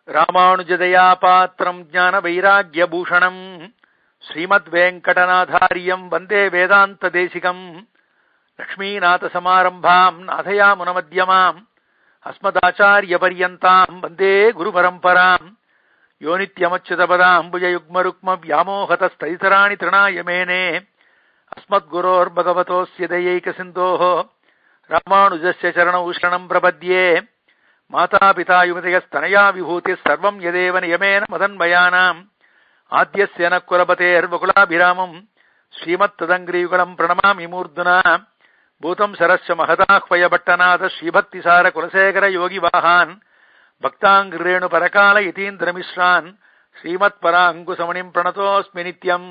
ராமானுஜதயா பாத்திரம் ஞான வைராகியபூஷணம் ஸ்ரீமத் வெங்கடநாதாரியம் வந்தே வேதாந்த தேசிகம் லக்ஷ்மீநாத சமாரம்பாம் நாதயாமுனமத்தியமாம் அஸ்மதாச்சாரிய பரியந்தாம் வந்தே குரு பரம்பராம் யோ நித்யமச்சுதபதாம்புஜயுக்மருக்ம வியாமோகதஸ்தைதராணி திருணாய மேனே अस्मद्गुरोर्भगवतोऽस्य दयैकसिन्धोः रामानुजस्य चरणौ शरणम् प्रपद्ये मातापिता युवतयस्तनया विभूतिः सर्वम् यदेव नियमेन मदन्वयानाम् आद्यस्य न कुलपतेर्वकुलाभिरामम् श्रीमत्तदङ्ग्रीयुगलम् प्रणमामि मूर्धना भूतम् सरस्य महदाह्वयभट्टनाथ श्रीभक्तिसार कुलशेखर योगिवाहान् भक्ताङ्ग्रेणुपरकाल यतीन्द्रमिश्रान् श्रीमत्पराङ्कुशमणिम् प्रणतोऽस्मि नित्यम्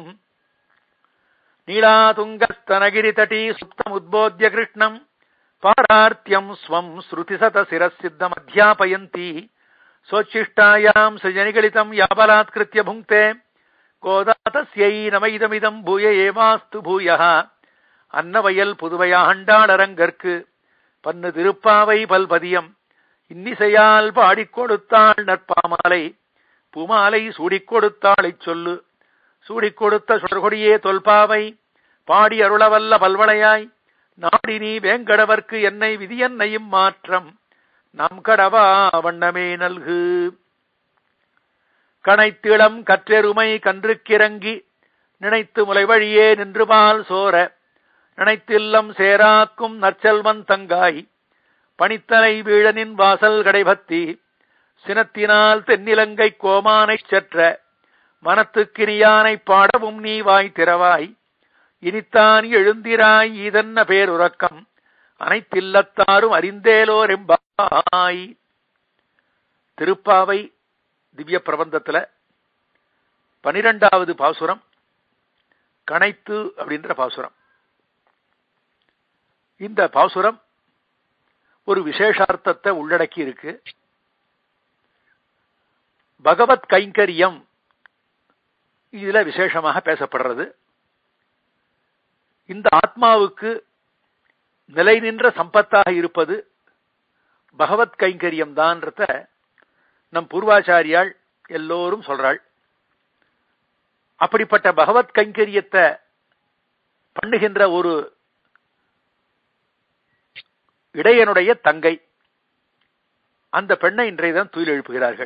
नीलातुङ्गस्तनगिरितटी सुप्तमुद्बोध्य कृष्णम् पारार्त्यम् स्वम् श्रुतिशतशिरःसिद्धमध्यापयन्ती स्वोच्छिष्टायाम् सृजनिगलितम् याबलात्कृत्य भुङ्क्ते கோதாதஸ்யை நமைதமிதம் பூய ஏவாஸ்து பூயः அன்னவயல் புதுவையாண்டாளரங்கற்கு பன்னு திருப்பாவை பல்பதியம் இன்னிசையால் பாடிக் கொடுத்தாள் நற்பாமாலை பூமாலை சூடிக் கொடுத்தாளைச் சொல்லு சூடிக் கொடுத்த சுடர்கொடியே தொல்பாவை பாடி அருளவல்ல பல்வளையாய் நாடி நீ வேங்கடவர்க்கு என்னை விதியன்னையும் மாற்றம் நம் கடவா வண்ணமே நல்கு கனைத்திளம் கற்றெருமை கன்றுக்கிறங்கி நினைத்து முலை வழியே நின்று பால் சோர நினைத்தில்லம் சேராக்கும் நற்செல்வன் தங்காய் பணித்தலை வீழனின் வாசல் கடைபத்தி சினத்தினால் தென்னிலங்கை கோமானைச் செற்ற மனத்துக்கினியானை பாடவும் நீ வாய் திறவாய் இனித்தான் எழுந்திராய் இதன்ன பேருறக்கம் அனைத்தில்லத்தாரும் அறிந்தேலோரெம்பாய் திருப்பாவை திவ்ய பிரபந்தத்துல பனிரெண்டாவது பாசுரம் கணைத்து அப்படின்ற பாசுரம் இந்த பாசுரம் ஒரு விசேஷார்த்தத்தை உள்ளடக்கி இருக்கு பகவத் கைங்கரியம் இதுல விசேஷமாக பேசப்படுறது இந்த ஆத்மாவுக்கு நிலை நின்ற சம்பத்தாக இருப்பது பகவத் கைங்கரியம் தான்றத நம் பூர்வாச்சாரியால் எல்லோரும் சொல்றாள் அப்படிப்பட்ட பகவத் கைங்கரியத்தை பண்ணுகின்ற ஒரு இடையனுடைய தங்கை அந்த பெண்ணை இன்றைய தினம் துயில் எழுப்புகிறார்கள்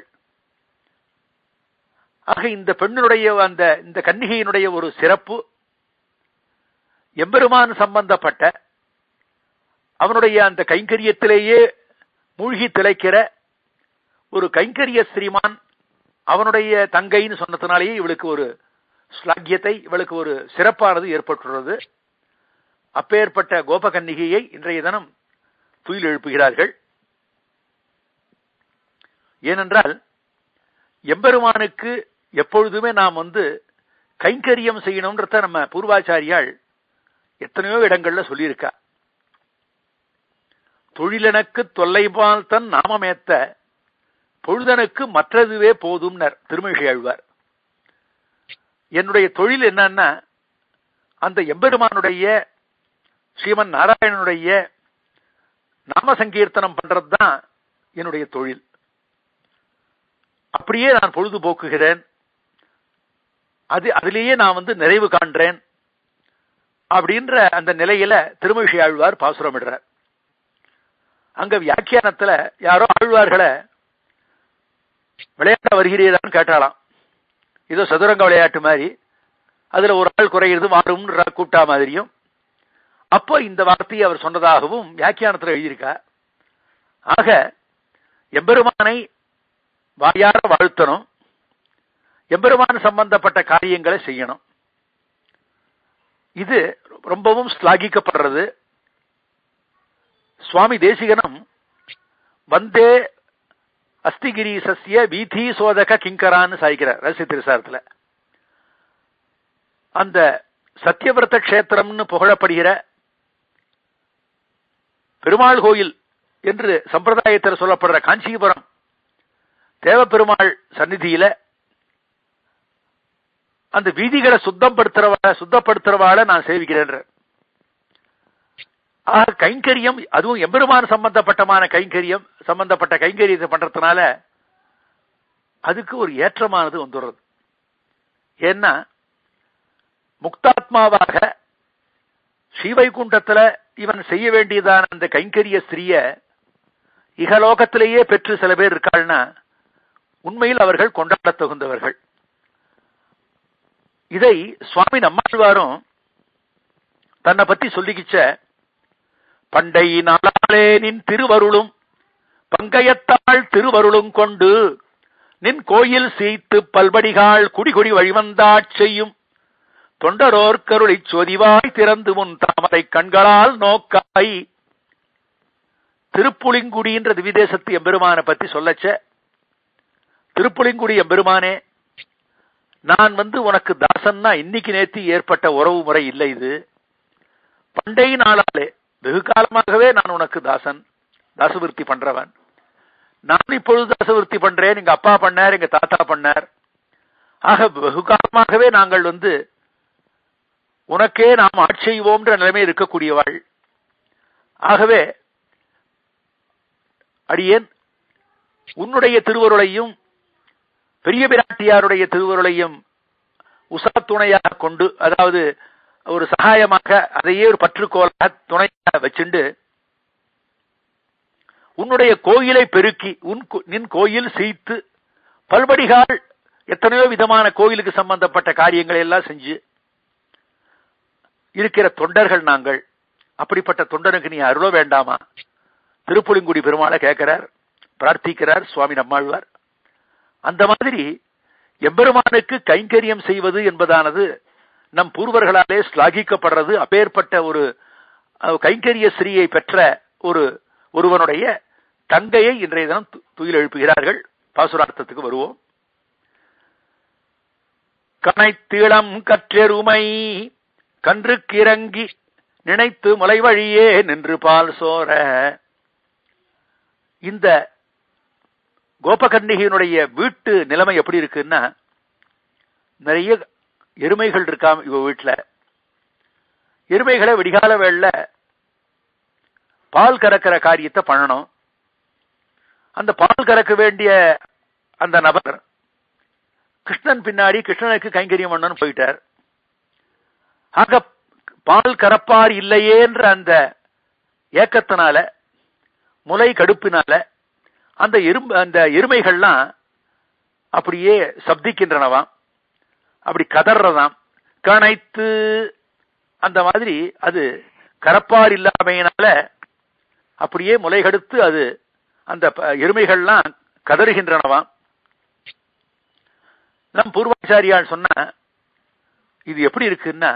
ஆக இந்த பெண்ணினுடைய அந்த இந்த கன்னிகையினுடைய ஒரு சிறப்பு எம்பெருமான் சம்பந்தப்பட்ட அவனுடைய அந்த கைங்கரியத்திலேயே மூழ்கி திளைக்கிற ஒரு கைங்கரிய ஸ்ரீமான் அவனுடைய தங்கைன்னு சொன்னதுனாலேயே இவளுக்கு ஒரு ஸ்லாக்கியத்தை இவளுக்கு ஒரு சிறப்பானது ஏற்பட்டுள்ளது அப்பேற்பட்ட கோபகன்னிகையை இன்றைய தினம் துயில் எழுப்புகிறார்கள் ஏனென்றால் எம்பெருமானுக்கு எப்பொழுதுமே நாம் வந்து கைங்கரியம் செய்யணும்ன்றத நம்ம பூர்வாச்சாரியால் எத்தனையோ இடங்கள்ல சொல்லியிருக்கா தொழிலனுக்கு தொல்லைபால் தன் நாமமேத்த பொழுதனுக்கு மற்றதுவே போதும்னர் திருமிழி ஆழ்வார் என்னுடைய தொழில் என்னன்னா அந்த எம்பெருமானுடைய ஸ்ரீமன் நாராயணனுடைய நாம சங்கீர்த்தனம் பண்றதுதான் என்னுடைய தொழில் அப்படியே நான் பொழுது போக்குகிறேன் அது அதிலேயே நான் வந்து நிறைவு காண்றேன் அப்படின்ற அந்த நிலையில திருமழிசை ஆழ்வார் பாசுரமிடுறார் அங்க வியாக்கியானத்துல யாரோ ஆழ்வார்களை விளையாட வருகிறீரான்னு கேட்டாலாம் ஏதோ சதுரங்க விளையாட்டு மாதிரி அதுல ஒரு ஆள் குறையிறது மாறும் கூட்டா மாதிரியும் அப்போ இந்த வார்த்தையை அவர் சொன்னதாகவும் வியாக்கியானத்தில் எழுதியிருக்கார் ஆக எம்பெருமானை வாயார வாழ்த்தணும் எம்பெருமான் சம்பந்தப்பட்ட காரியங்களை செய்யணும் இது ரொம்பவும் ஸ்லாகிக்கப்படுறது சுவாமி தேசிகனம் வந்தே அஸ்திகிரீசஸ்ய வீதி சோதக கிங்கரான்னு சாய்க்கிறார் ரகசிய திருசாரத்துல அந்த சத்தியவிரத கஷேத்திரம்னு புகழப்படுகிற பெருமாள் கோயில் என்று சம்பிரதாயத்தில் சொல்லப்படுற காஞ்சிபுரம் தேவப்பெருமாள் சந்நிதியில அந்த வீதிகளை சுத்தப்படுத்துறவாள சுத்தப்படுத்துறவாள நான் சேவிக்கிறேன் ஆக கைங்கரியம் அதுவும் எம்பெருமான் சம்பந்தப்பட்டமான கைங்கரியம் சம்பந்தப்பட்ட கைங்கரியத்தை பண்றதுனால அதுக்கு ஒரு ஏற்றமானது வந்துடுறது ஏன்னா முக்தாத்மாவாக ஸ்ரீவைகுண்டத்துல இவன் செய்ய வேண்டியதான அந்த கைங்கரிய ஸ்திரிய இகலோகத்திலேயே பெற்று சில பேர் இருக்காள்னா உண்மையில் அவர்கள் கொண்டாட தகுந்தவர்கள் இதை சுவாமி நம்மாழ்வாரும் தன்னை பத்தி சொல்லிக்கிச்ச பண்டை நாளாலே நின் திருவருளும் பங்கயத்தாள் திருவருளும் கொண்டு நின் கோயில் சீத்து பல்படிகாள் குடிகுடி வழிவந்தாட் செய்யும் தொண்டரோர் கருளை சொதிவாய் திறந்து முன் தாமரை கண்களால் நோக்காய் திருப்புளிங்குடின்ற திவிதேசத்து எம்பெருமான பத்தி சொல்லச்ச திருப்புளிங்குடி எம்பெருமானே நான் வந்து உனக்கு தாசன்னா இன்னைக்கு நேத்தி ஏற்பட்ட உறவு முறை இல்லை இது பண்டை நாளாலே வெகு காலமாகவே நான் உனக்கு தாசன் தாசவிருத்தி பண்றவன் நான் இப்பொழுது தாசவிருத்தி பண்றேன் எங்க அப்பா பண்ணார் எங்க தாத்தா பண்ணார் ஆக வெகு காலமாகவே நாங்கள் வந்து உனக்கே நாம் ஆட்செய்வோம்ன்ற நிலைமை இருக்கக்கூடியவாள் ஆகவே அடியேன் உன்னுடைய திருவருளையும் பெரிய பிராட்டியாருடைய திருவருளையும் உசா துணையாக கொண்டு அதாவது ஒரு சகாயமாக அதையே ஒரு பற்றுக்கோளாக துணையாக வச்சுண்டு உன்னுடைய கோயிலை பெருக்கி உன் நின் கோயில் சீத்து பல்படிகால் எத்தனையோ விதமான கோயிலுக்கு சம்பந்தப்பட்ட காரியங்களை எல்லாம் செஞ்சு இருக்கிற தொண்டர்கள் நாங்கள் அப்படிப்பட்ட தொண்டனுக்கு நீ அருள வேண்டாமா திருப்புலிங்குடி பெருமாளை கேட்கிறார் பிரார்த்திக்கிறார் சுவாமி நம்மாழ்வார் அந்த மாதிரி எம்பெருமானுக்கு கைங்கரியம் செய்வது என்பதானது நம் பூர்வர்களாலே ஸ்லாகிக்கப்படுறது அப்பேற்பட்ட ஒரு கைங்கரிய ஸ்ரீயை பெற்ற ஒரு ஒருவனுடைய தங்கையை இன்றைய தினம் துயில் எழுப்புகிறார்கள் பாசுரார்த்தத்துக்கு வருவோம் கனைத்தீளம் கற்றெருமை கன்று கிறங்கி நினைத்து முலை வழியே நின்று பால் சோர இந்த கோபகன்னிகையினுடைய வீட்டு நிலைமை எப்படி இருக்குன்னா நிறைய எருமைகள் இருக்காம இவ வீட்டுல எருமைகளை விடிகால வேள பால் கறக்கிற காரியத்தை பண்ணணும் அந்த பால் கறக்க வேண்டிய அந்த நபர் கிருஷ்ணன் பின்னாடி கிருஷ்ணனுக்கு கைங்கரியம் பண்ணணும் போயிட்டார் ஆக பால் கறப்பார் இல்லையேன்ற அந்த ஏக்கத்தினால முலை கடுப்பினால அந்த எறும்பு அந்த எருமைகள்லாம் அப்படியே சப்திக்கின்றனவாம் அப்படி கதறதாம் கணைத்து அந்த மாதிரி அது கரப்பார் இல்லாமையினால அப்படியே முலை கடுத்து அது அந்த எருமைகள்லாம் கதறுகின்றனவாம் நம் பூர்வாச்சாரியால் சொன்ன இது எப்படி இருக்குன்னா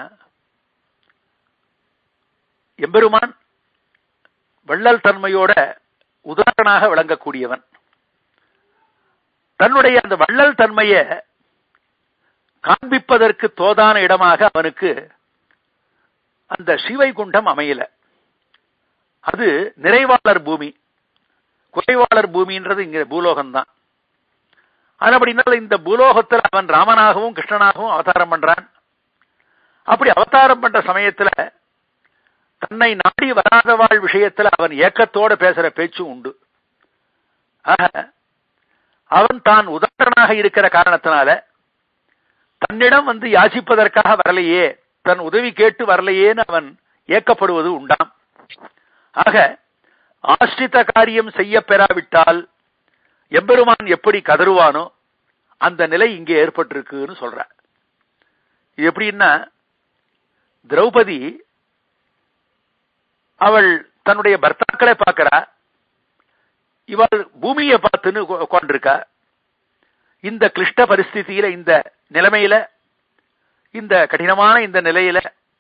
எம்பெருமான் வள்ளல் தன்மையோட உதாரணமாக விளங்கக்கூடியவன் தன்னுடைய அந்த வள்ளல் தன்மையை காண்பிப்பதற்கு தோதான இடமாக அவனுக்கு அந்த சிவைகுண்டம் அமையல அது நிறைவாளர் பூமி குறைவாளர் பூமின்றது இங்க பூலோகம்தான் அது அப்படின்னால இந்த பூலோகத்தில் அவன் ராமனாகவும் கிருஷ்ணனாகவும் அவதாரம் பண்றான் அப்படி அவதாரம் பண்ற சமயத்துல தன்னை நாடி வராதவாள் விஷயத்துல அவன் ஏக்கத்தோட பேசுற பேச்சும் உண்டு ஆக அவன் தான் உதாரணனாக இருக்கிற காரணத்தினால தன்னிடம் வந்து யாசிப்பதற்காக வரலையே தன் உதவி கேட்டு வரலையேன்னு அவன் ஏக்கப்படுவது உண்டாம் ஆக ஆஷ்டித்த காரியம் செய்ய பெறாவிட்டால் எம்பெருமான் எப்படி கதறுவானோ அந்த நிலை இங்கே ஏற்பட்டிருக்குன்னு சொல்ற இது எப்படின்னா திரௌபதி அவள் தன்னுடைய பர்த்தாக்களை பார்க்கிறா இவள் பூமியை பார்த்துன்னு உட்காந்துருக்கா இந்த கிளிஷ்ட பரிஸ்திதியில இந்த நிலைமையில இந்த கடினமான இந்த நிலையில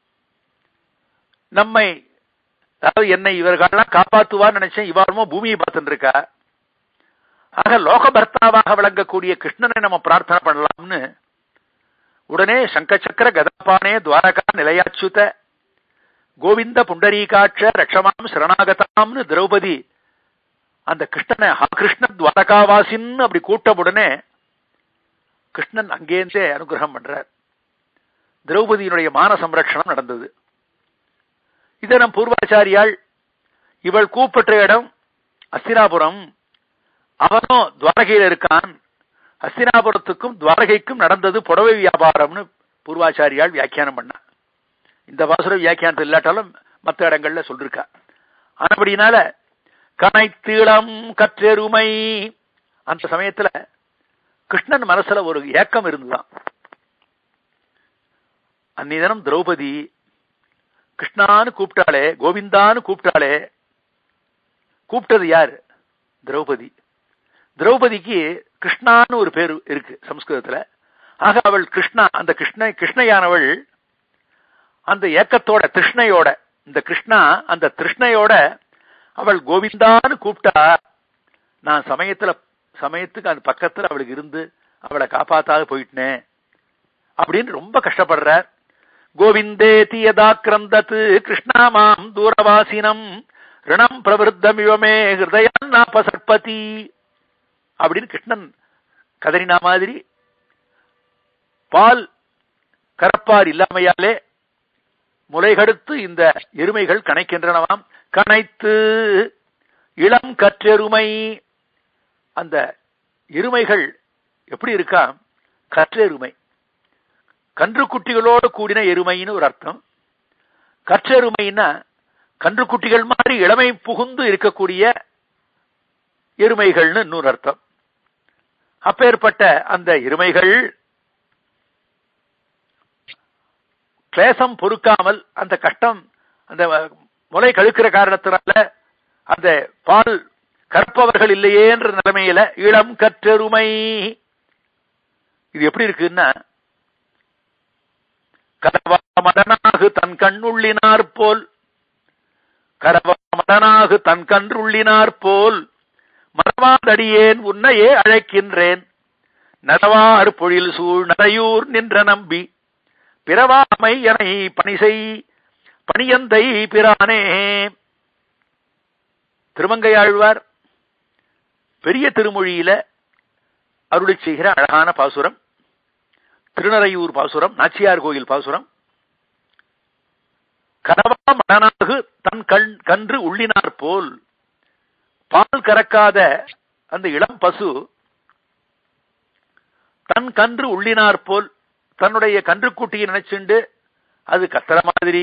நம்மை அதாவது என்னை இவர்கள்லாம் காப்பாத்துவான்னு நினைச்சேன் இவாருமோ பூமியை பார்த்துட்டு இருக்கா ஆக லோக பர்த்தாவாக விளங்கக்கூடிய கிருஷ்ணனை நம்ம பிரார்த்தனை பண்ணலாம்னு உடனே சங்கச்சக்கர கதாபானே துவாரகா நிலையாச்சுத கோவிந்த புண்டரீகாட்ச ரக்ஷமாம் சரணாகதாம்னு திரௌபதி அந்த கிருஷ்ணனை ஹா கிருஷ்ண துவாரகாவாசின்னு அப்படி கூட்ட உடனே கிருஷ்ணன் அங்கேருந்தே அனுகிரகம் பண்றார் திரௌபதியினுடைய மான சம்ரட்சணம் நடந்தது இதை நம் பூர்வாச்சாரியால் இவள் கூப்பிட்ட இடம் அஸ்தினாபுரம் அவனும் துவாரகையில் இருக்கான் அஸ்தினாபுரத்துக்கும் துவாரகைக்கும் நடந்தது புடவை வியாபாரம்னு பூர்வாச்சாரியால் வியாக்கியானம் பண்ணா இந்த பாசுர வியாக்கியானத்தில் இல்லாட்டாலும் மற்ற இடங்கள்ல சொல்லிருக்கா ஆனபடினால கனைத்தீளம் கற்றெருமை அந்த சமயத்துல கிருஷ்ணன் மனசுல ஒரு ஏக்கம் இருந்துதான் அந்நிதனம் திரௌபதி கிருஷ்ணான்னு கூப்பிட்டாளே கோவிந்தான்னு கூப்பிட்டாளே கூப்பிட்டது யாரு திரௌபதி திரௌபதிக்கு கிருஷ்ணான்னு ஒரு பேர் இருக்கு சம்ஸ்கிருதத்துல ஆக அவள் கிருஷ்ணா அந்த கிருஷ்ண கிருஷ்ணையானவள் அந்த ஏக்கத்தோட திருஷ்ணையோட இந்த கிருஷ்ணா அந்த திருஷ்ணையோட அவள் கோவிந்தான்னு கூப்பிட்டா நான் சமயத்துல சமயத்துக்கு அந்த பக்கத்துல அவளுக்கு இருந்து அவளை காப்பாத்தாத போயிட்டேன் அப்படின்னு ரொம்ப கஷ்டப்படுறார் கோவிந்தே தியதாக்கிரந்தத்து கிருஷ்ணா மாம் தூரவாசினம் ரிணம் பிரவருத்தமிவமே ஹிருதயான்னாபசற்பதி அப்படின்னு கிருஷ்ணன் கதறினா மாதிரி பால் கரப்பார் இல்லாமையாலே முளைகடுத்து இந்த எருமைகள் கணைக்கின்றனவாம் கனைத்து இளம் கற்றெருமை அந்த எருமைகள் எப்படி இருக்கா கற்றெருமை கன்றுக்குட்டிகளோடு கூடின எருமைன்னு ஒரு அர்த்தம் கற்றெருமைன்னா கன்றுக்குட்டிகள் மாதிரி இளமை புகுந்து இருக்கக்கூடிய எருமைகள்னு இன்னொரு அர்த்தம் அப்பேற்பட்ட அந்த எருமைகள் கிளேசம் பொறுக்காமல் அந்த கஷ்டம் அந்த முளை கழுக்கிற காரணத்தினால அந்த பால் கற்பவர்கள் இல்லையே என்ற நிலைமையில இளம் கற்றெருமை இது எப்படி இருக்குன்னா கரவாமடனாகு தன் கண்ணுள்ளினார் போல் கரவாமடனாகு தன் கன்றுள்ளினார் போல் மறவாதடியேன் உன்னையே அழைக்கின்றேன் நடவார் பொழில் சூழ் நடையூர் நின்ற நம்பி பிறவாமை என பணிசை பணியந்தை பிரானே திருமங்கையாழ்வார் பெரிய திருமொழியில அருளி செய்கிற அழகான பாசுரம் திருநறையூர் பாசுரம் நாச்சியார் கோயில் பாசுரம் கனவா மடனாகு தன் கண் கன்று உள்ளினார் போல் பால் கறக்காத அந்த இளம் பசு தன் கன்று உள்ளினார் போல் தன்னுடைய கன்றுக்குட்டியை நினைச்சுண்டு அது கத்துற மாதிரி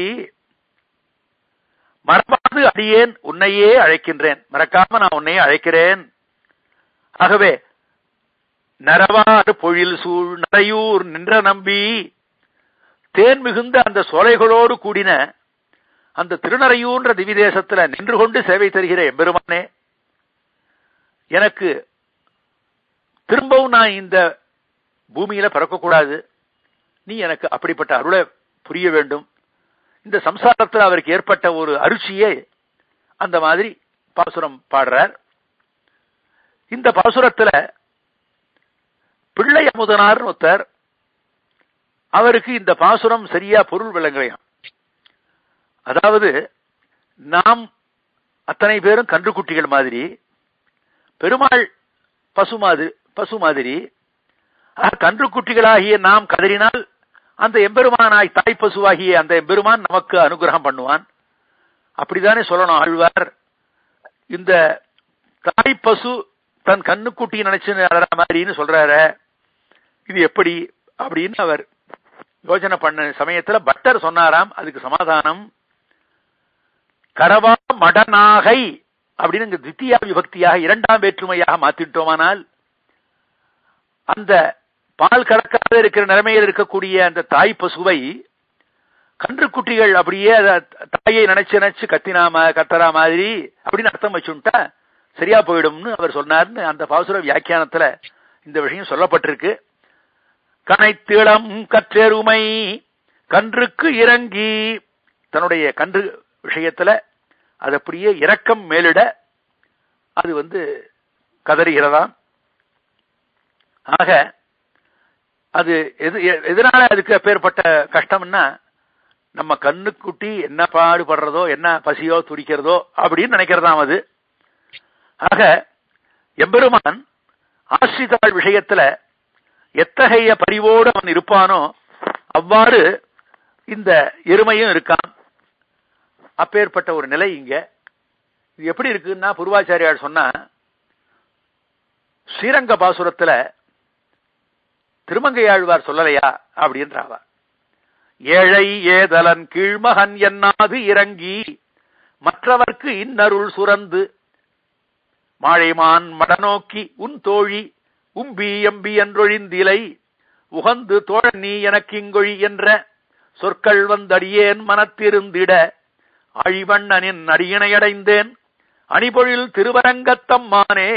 மறவாது அடியேன் உன்னையே அழைக்கின்றேன் மறக்காம நான் உன்னையே அழைக்கிறேன் ஆகவே நரவாறு பொழில் சூழ் நடையூர் நின்ற நம்பி தேன் மிகுந்த அந்த சோலைகளோடு கூடின அந்த திருநறையூன்ற திவிதேசத்துல நின்று கொண்டு சேவை தருகிற எம்பெருமானே எனக்கு திரும்பவும் நான் இந்த பூமியில பிறக்கக்கூடாது நீ எனக்கு அப்படிப்பட்ட அருளை புரிய வேண்டும் இந்த சம்சாரத்தில் அவருக்கு ஏற்பட்ட ஒரு அருச்சியே அந்த மாதிரி பாசுரம் பாடுறார் இந்த பாசுரத்துல பிள்ளை அமுதனார் ஒருத்தர் அவருக்கு இந்த பாசுரம் சரியா பொருள் விளங்கலையாம் அதாவது நாம் அத்தனை பேரும் கன்றுக்குட்டிகள் மாதிரி பெருமாள் பசு மாதிரி பசு மாதிரி கன்றுக்குட்டிகளாகிய நாம் கதறினால் அந்த எம்பெருமானாய் தாய் பசுவாகிய அந்த எம்பெருமான் நமக்கு அனுகிரகம் பண்ணுவான் அப்படித்தானே சொல்லணும் ஆழ்வார் இந்த தாய் பசு தன் கண்ணுக்குட்டி நினைச்சு அழற மாதிரின்னு சொல்றாரு இது எப்படி அப்படின்னு அவர் யோசனை பண்ண சமயத்துல பட்டர் சொன்னாராம் அதுக்கு சமாதானம் கரவா மடநாகை அப்படின்னு இங்க தித்தியா விபக்தியாக இரண்டாம் வேற்றுமையாக மாத்திட்டோமானால் அந்த பால் கறக்காத இருக்கிற நிலைமையில் இருக்கக்கூடிய அந்த தாய் பசுவை கன்றுக்குட்டிகள் அப்படியே தாயை நினைச்சு நினைச்சு கத்தினாம கத்தரா மாதிரி அப்படின்னு அர்த்தம் வச்சுட்டா சரியா போயிடும்னு அவர் சொன்னார்னு அந்த பாசுர வியாக்கியானத்துல இந்த விஷயம் சொல்லப்பட்டிருக்கு கனைத்திளம் கற்றெருமை கன்றுக்கு இறங்கி தன்னுடைய கன்று விஷயத்துல அது அப்படியே இரக்கம் மேலிட அது வந்து கதறுகிறதாம் ஆக அது எது எதனால அதுக்கு அப்பேற்பட்ட கஷ்டம்னா நம்ம கண்ணுக்குட்டி என்ன பாடுபடுறதோ என்ன பசியோ துடிக்கிறதோ அப்படின்னு நினைக்கிறதாம் அது ஆக எம்பெருமான் ஆசிரிதாள் விஷயத்துல எத்தகைய பரிவோடு அவன் இருப்பானோ அவ்வாறு இந்த எருமையும் இருக்கான் அப்பேற்பட்ட ஒரு நிலை இங்க இது எப்படி இருக்குன்னா பூர்வாச்சாரியார் சொன்னா ஸ்ரீரங்க பாசுரத்துல திருமங்கையாழ்வார் சொல்லலையா அப்படின்றாவா ஏழை ஏதலன் கீழ்மகன் என்னாது இறங்கி மற்றவர்க்கு இன்னருள் சுரந்து மாழைமான் மடநோக்கி உன் தோழி உம்பி எம்பி என்றொழிந்திலை உகந்து தோழன் நீ எனக்கு இங்கொழி என்ற சொற்கள் வந்தடியேன் மனத்திருந்திட அழிவண்ணனின் அடியினையடைந்தேன் அணிபொழில் திருவரங்கத்தம்மானே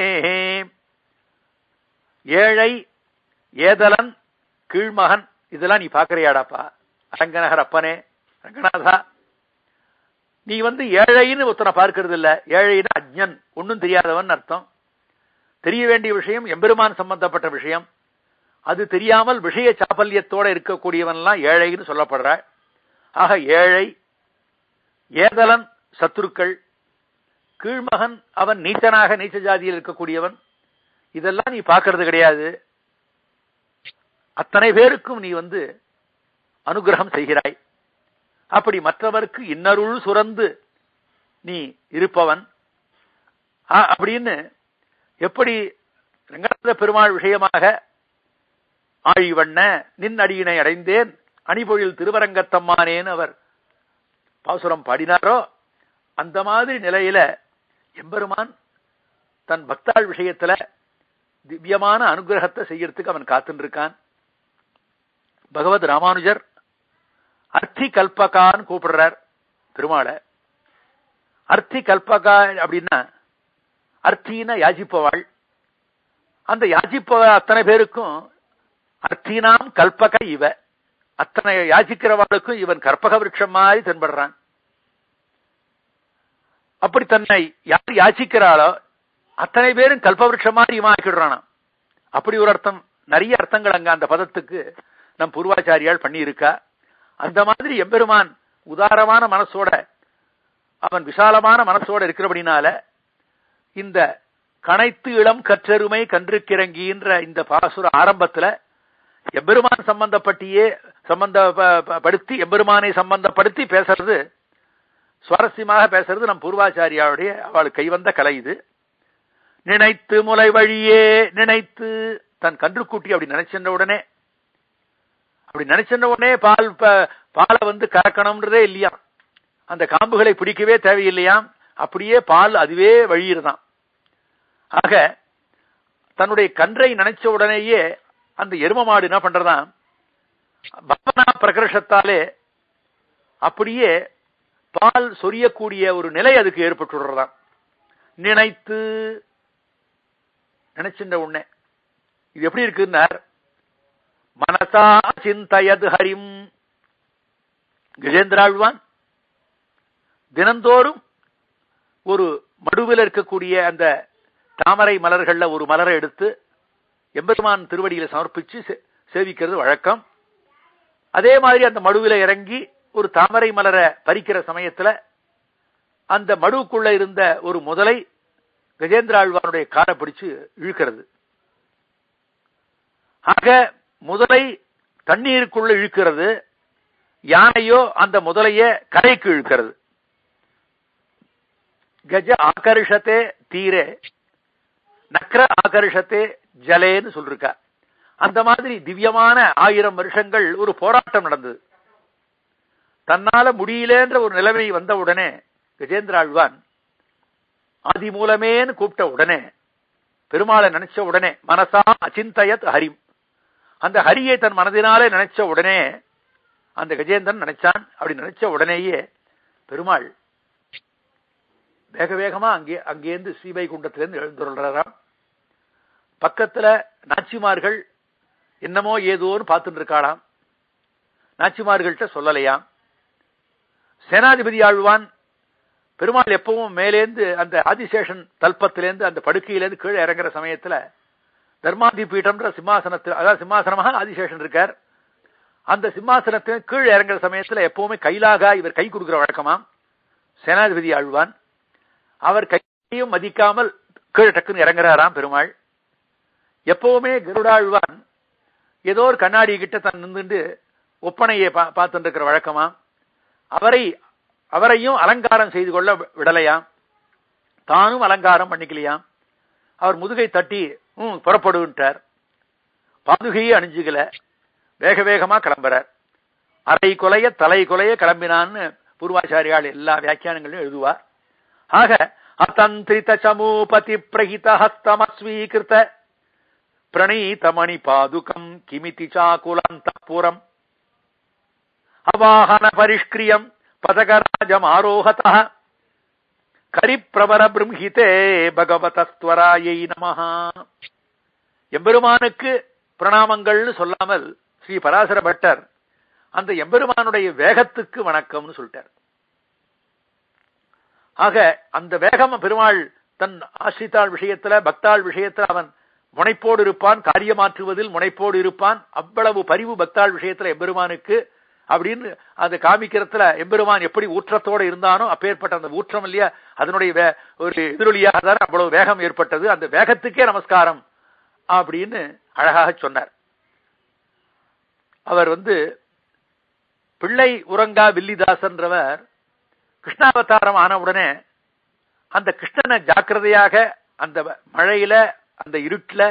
ஏழை ஏதலன் கீழ்மகன் இதெல்லாம் நீ பாக்குறியாடாப்பா அரங்கநகர் அப்பனே ரங்கநாதா நீ வந்து ஏழைன்னு ஒருத்தனை பார்க்கறது இல்ல ஏழைன்னு அஜ்ஞன் ஒன்னும் தெரியாதவன் அர்த்தம் தெரிய வேண்டிய விஷயம் எம்பெருமான் சம்பந்தப்பட்ட விஷயம் அது தெரியாமல் விஷய சாபல்யத்தோட இருக்கக்கூடியவன்லாம் ஏழைன்னு சொல்லப்படுற ஆக ஏழை ஏதலன் சத்துருக்கள் கீழ்மகன் அவன் நீச்சனாக நீச்ச ஜாதியில் இருக்கக்கூடியவன் இதெல்லாம் நீ பார்க்கறது கிடையாது அத்தனை பேருக்கும் நீ வந்து அனுகிரகம் செய்கிறாய் அப்படி மற்றவருக்கு இன்னருள் சுரந்து நீ இருப்பவன் அப்படின்னு எப்படி ரங்கநாத பெருமாள் விஷயமாக ஆழிவண்ண நின் அடியினை அடைந்தேன் அணிபொழில் திருவரங்கத்தம்மானேன்னு அவர் பாசுரம் பாடினாரோ அந்த மாதிரி நிலையில எம்பெருமான் தன் பக்தாள் விஷயத்துல திவ்யமான அனுகிரகத்தை செய்யறதுக்கு அவன் காத்துட்டு இருக்கான் பகவத் ராமானுஜர் அர்த்தி கல்பகான்னு கூப்பிடுறார் பெருமாளை அர்த்தி கல்பகா அப்படின்னா அர்த்தின யாஜிப்பவாள் அந்த யாஜிப்பவ அத்தனை பேருக்கும் அர்த்தினாம் கல்பக இவ அத்தனை யாச்சிக்கிறவாளுக்கும் இவன் கற்பக விருட்சம் மாதிரி தென்படுறான் அப்படி தன்னை யார் யாச்சிக்கிறாளோ அத்தனை பேரும் கல்பவருஷம் மாதிரி இவன் ஆக்கிடுறானாம் அப்படி ஒரு அர்த்தம் நிறைய அர்த்தங்கள் அங்க அந்த பதத்துக்கு நம் பூர்வாச்சாரியால் பண்ணி இருக்கா அந்த மாதிரி எம்பெருமான் உதாரமான மனசோட அவன் விசாலமான மனசோட இருக்கிறபடினால இந்த கனைத்து இளம் கற்றெருமை கன்றுக்கிறங்கின்ற இந்த பாசுர ஆரம்பத்துல எம்பெருமான் சம்பந்தப்பட்டியே சம்பந்தப்படுத்தி எம்பெருமானை சம்பந்தப்படுத்தி பேசுறது சுவாரஸ்யமாக பேசுறது நம் பூர்வாச்சாரியாவுடைய அவள் கைவந்த கலை இது நினைத்து முலை வழியே நினைத்து தன் கன்றுக்குட்டி அப்படி நினைச்சின்ற உடனே அப்படி நினைச்சின்ற உடனே பால் பாலை வந்து கறக்கணும்ன்றதே இல்லையா அந்த காம்புகளை பிடிக்கவே தேவையில்லையாம் அப்படியே பால் அதுவே வழியிருதான் ஆக தன்னுடைய கன்றை நினைச்ச உடனேயே அந்த எரும மாடு என்ன பண்றதான் பவனா பிரகர்ஷத்தாலே அப்படியே பால் சொரியக்கூடிய ஒரு நிலை அதுக்கு ஏற்பட்டுடுறதாம் நினைத்து நினைச்சின்ற உடனே இது எப்படி இருக்குன்னார் மனசா சிந்தையது ஹரிம் கஜேந்திராழ்வான் தினந்தோறும் ஒரு மடுவில் இருக்கக்கூடிய அந்த தாமரை மலர்கள்ல ஒரு மலரை எடுத்து எம்பெருமான் திருவடியில சமர்ப்பிச்சு சேவிக்கிறது வழக்கம் அதே மாதிரி அந்த மடுவில இறங்கி ஒரு தாமரை மலரை பறிக்கிற சமயத்துல அந்த மடுவுக்குள்ள இருந்த ஒரு முதலை கஜேந்திர ஆழ்வானுடைய காலை பிடிச்சு இழுக்கிறது ஆக முதலை தண்ணீருக்குள்ள இழுக்கிறது யானையோ அந்த முதலைய கரைக்கு இழுக்கிறது கஜ ஆகர்ஷத்தே தீரே நக்ர ஆகர்ஷத்தே ஜலேன்னு சொல்லிருக்கா அந்த மாதிரி திவ்யமான ஆயிரம் வருஷங்கள் ஒரு போராட்டம் நடந்தது தன்னால முடியலன்ற ஒரு நிலைமை வந்த உடனே கஜேந்திர ஆழ்வான் ஆதி மூலமேன்னு கூப்பிட்ட உடனே பெருமாளை நினைச்ச உடனே மனசா அச்சிந்தயத் ஹரிம் அந்த ஹரியை தன் மனதினாலே நினைச்ச உடனே அந்த கஜேந்திரன் நினைச்சான் அப்படி நினைச்ச உடனேயே பெருமாள் வேக வேகமா அங்கே அங்கேருந்து ஸ்ரீவைகுண்டத்திலிருந்து எழுந்துள்ளாராம் பக்கத்துல நாச்சிமார்கள் என்னமோ ஏதோன்னு பார்த்துட்டு இருக்காளாம் நாச்சிமார்கள்ட்ட சொல்லலையாம் சேனாதிபதி ஆழ்வான் பெருமாள் எப்பவும் மேலேந்து அந்த ஆதிசேஷன் தல்பத்திலேருந்து அந்த படுக்கையிலேருந்து கீழே இறங்குற சமயத்துல தர்மாதி பீட்டம்ன்ற சிம்மாசனத்தில் அதாவது சிம்மாசனமாக ஆதிசேஷன் இருக்கார் அந்த சிம்மாசனத்தில் கீழே இறங்குற சமயத்துல எப்பவுமே கைலாக இவர் கை கொடுக்கிற வழக்கமாம் சேனாதிபதி ஆழ்வான் அவர் கையையும் மதிக்காமல் கீழே டக்குன்னு இறங்குறாராம் பெருமாள் எப்பவுமே கருடாழ்வான் ஏதோ ஒரு கண்ணாடி கிட்ட தன் நின்றுண்டு ஒப்பனையை பார்த்துட்டு இருக்கிற வழக்கமாம் அவரை அவரையும் அலங்காரம் செய்து கொள்ள விடலையாம் தானும் அலங்காரம் பண்ணிக்கலையாம் அவர் முதுகை தட்டி ம் புறப்படுன்ட்டார் பாதுகையே அணிஞ்சுக்கல வேக வேகமா கிளம்புறார் அரை கொலைய தலை கொலைய கிளம்பினான்னு பூர்வாச்சாரியால் எல்லா வியாக்கியானங்களையும் எழுதுவார் ஆக அத்தந்திரித சமூபதி பிரகித ஹஸ்தமஸ்வீகிருத பிரணீதமணி பாதுகம் கிமிதி சாகுலந்தபுரம் அவாஹன பரிஷ்கிரியம் பதகராஜம் ஆரோகத கரிப்பிரவர பிரம்ஹிதே பகவதஸ்வராயை நமஹா எம்பெருமானுக்கு பிரணாமங்கள்னு சொல்லாமல் ஸ்ரீ பராசர பட்டர் அந்த எம்பெருமானுடைய வேகத்துக்கு வணக்கம்னு சொல்லிட்டார் ஆக அந்த வேகம் பெருமாள் தன் ஆசிரித்தாள் விஷயத்துல பக்தாள் விஷயத்துல அவன் முனைப்போடு இருப்பான் காரியமாற்றுவதில் முனைப்போடு இருப்பான் அவ்வளவு பரிவு பக்தாள் விஷயத்துல எம்பெருமானுக்கு அப்படின்னு அது காமிக்கிறதுல எம்பெருமான் எப்படி ஊற்றத்தோட இருந்தானோ அப்பேற்பட்ட அந்த ஊற்றம் இல்லையா அதனுடைய ஒரு எதிரொலியாக தான் அவ்வளவு வேகம் ஏற்பட்டது அந்த வேகத்துக்கே நமஸ்காரம் அப்படின்னு அழகாக சொன்னார் அவர் வந்து பிள்ளை உறங்கா வில்லிதாசன்றவர் கிருஷ்ணாவதாரம் ஆன உடனே அந்த கிருஷ்ணனை ஜாக்கிரதையாக அந்த மழையில அந்த இருட்டுல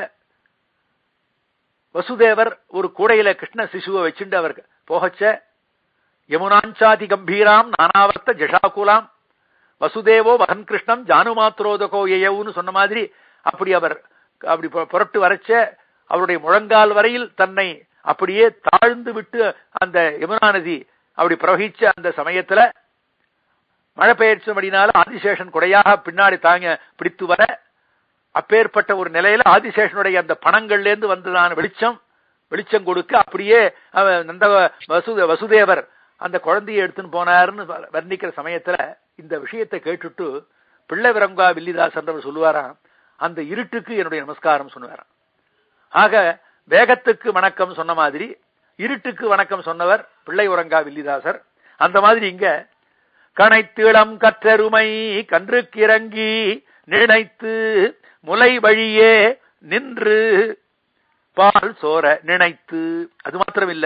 வசுதேவர் ஒரு கூடையில கிருஷ்ண சிசுவை வச்சுட்டு அவர் போகச்ச யமுனாஞ்சாதி கம்பீராம் நானாவர்த்த ஜஷாகுலாம் வசுதேவோ வகன் கிருஷ்ணம் ஜானுமாத்ரோதகோ எயவுன்னு சொன்ன மாதிரி அப்படி அவர் அப்படி புரட்டு வரைச்ச அவருடைய முழங்கால் வரையில் தன்னை அப்படியே தாழ்ந்து விட்டு அந்த யமுனா நதி அப்படி பிரவகிச்ச அந்த சமயத்துல மழை பெயர்ச்சபடினால ஆதிசேஷன் கொடையாக பின்னாடி தாங்க பிடித்து வர அப்பேற்பட்ட ஒரு நிலையில ஆதிசேஷனுடைய அந்த பணங்கள்ல இருந்து வந்ததான வெளிச்சம் வெளிச்சம் கொடுக்க அப்படியே நந்த வசு வசுதேவர் அந்த குழந்தையை எடுத்துன்னு போனாருன்னு வர்ணிக்கிற சமயத்துல இந்த விஷயத்தை கேட்டுட்டு பிள்ளை விரங்கா வில்லிதாசன்றவர் சொல்லுவாராம் அந்த இருட்டுக்கு என்னுடைய நமஸ்காரம் சொன்னாராம் ஆக வேகத்துக்கு வணக்கம் சொன்ன மாதிரி இருட்டுக்கு வணக்கம் சொன்னவர் பிள்ளை உறங்கா வில்லிதாசர் அந்த மாதிரி இங்க கனைத்திளம் கற்றருமை கன்றுக்கிறங்கி நினைத்து முலை வழியே நின்று பால் சோர நினைத்து அது மாத்திரமில்ல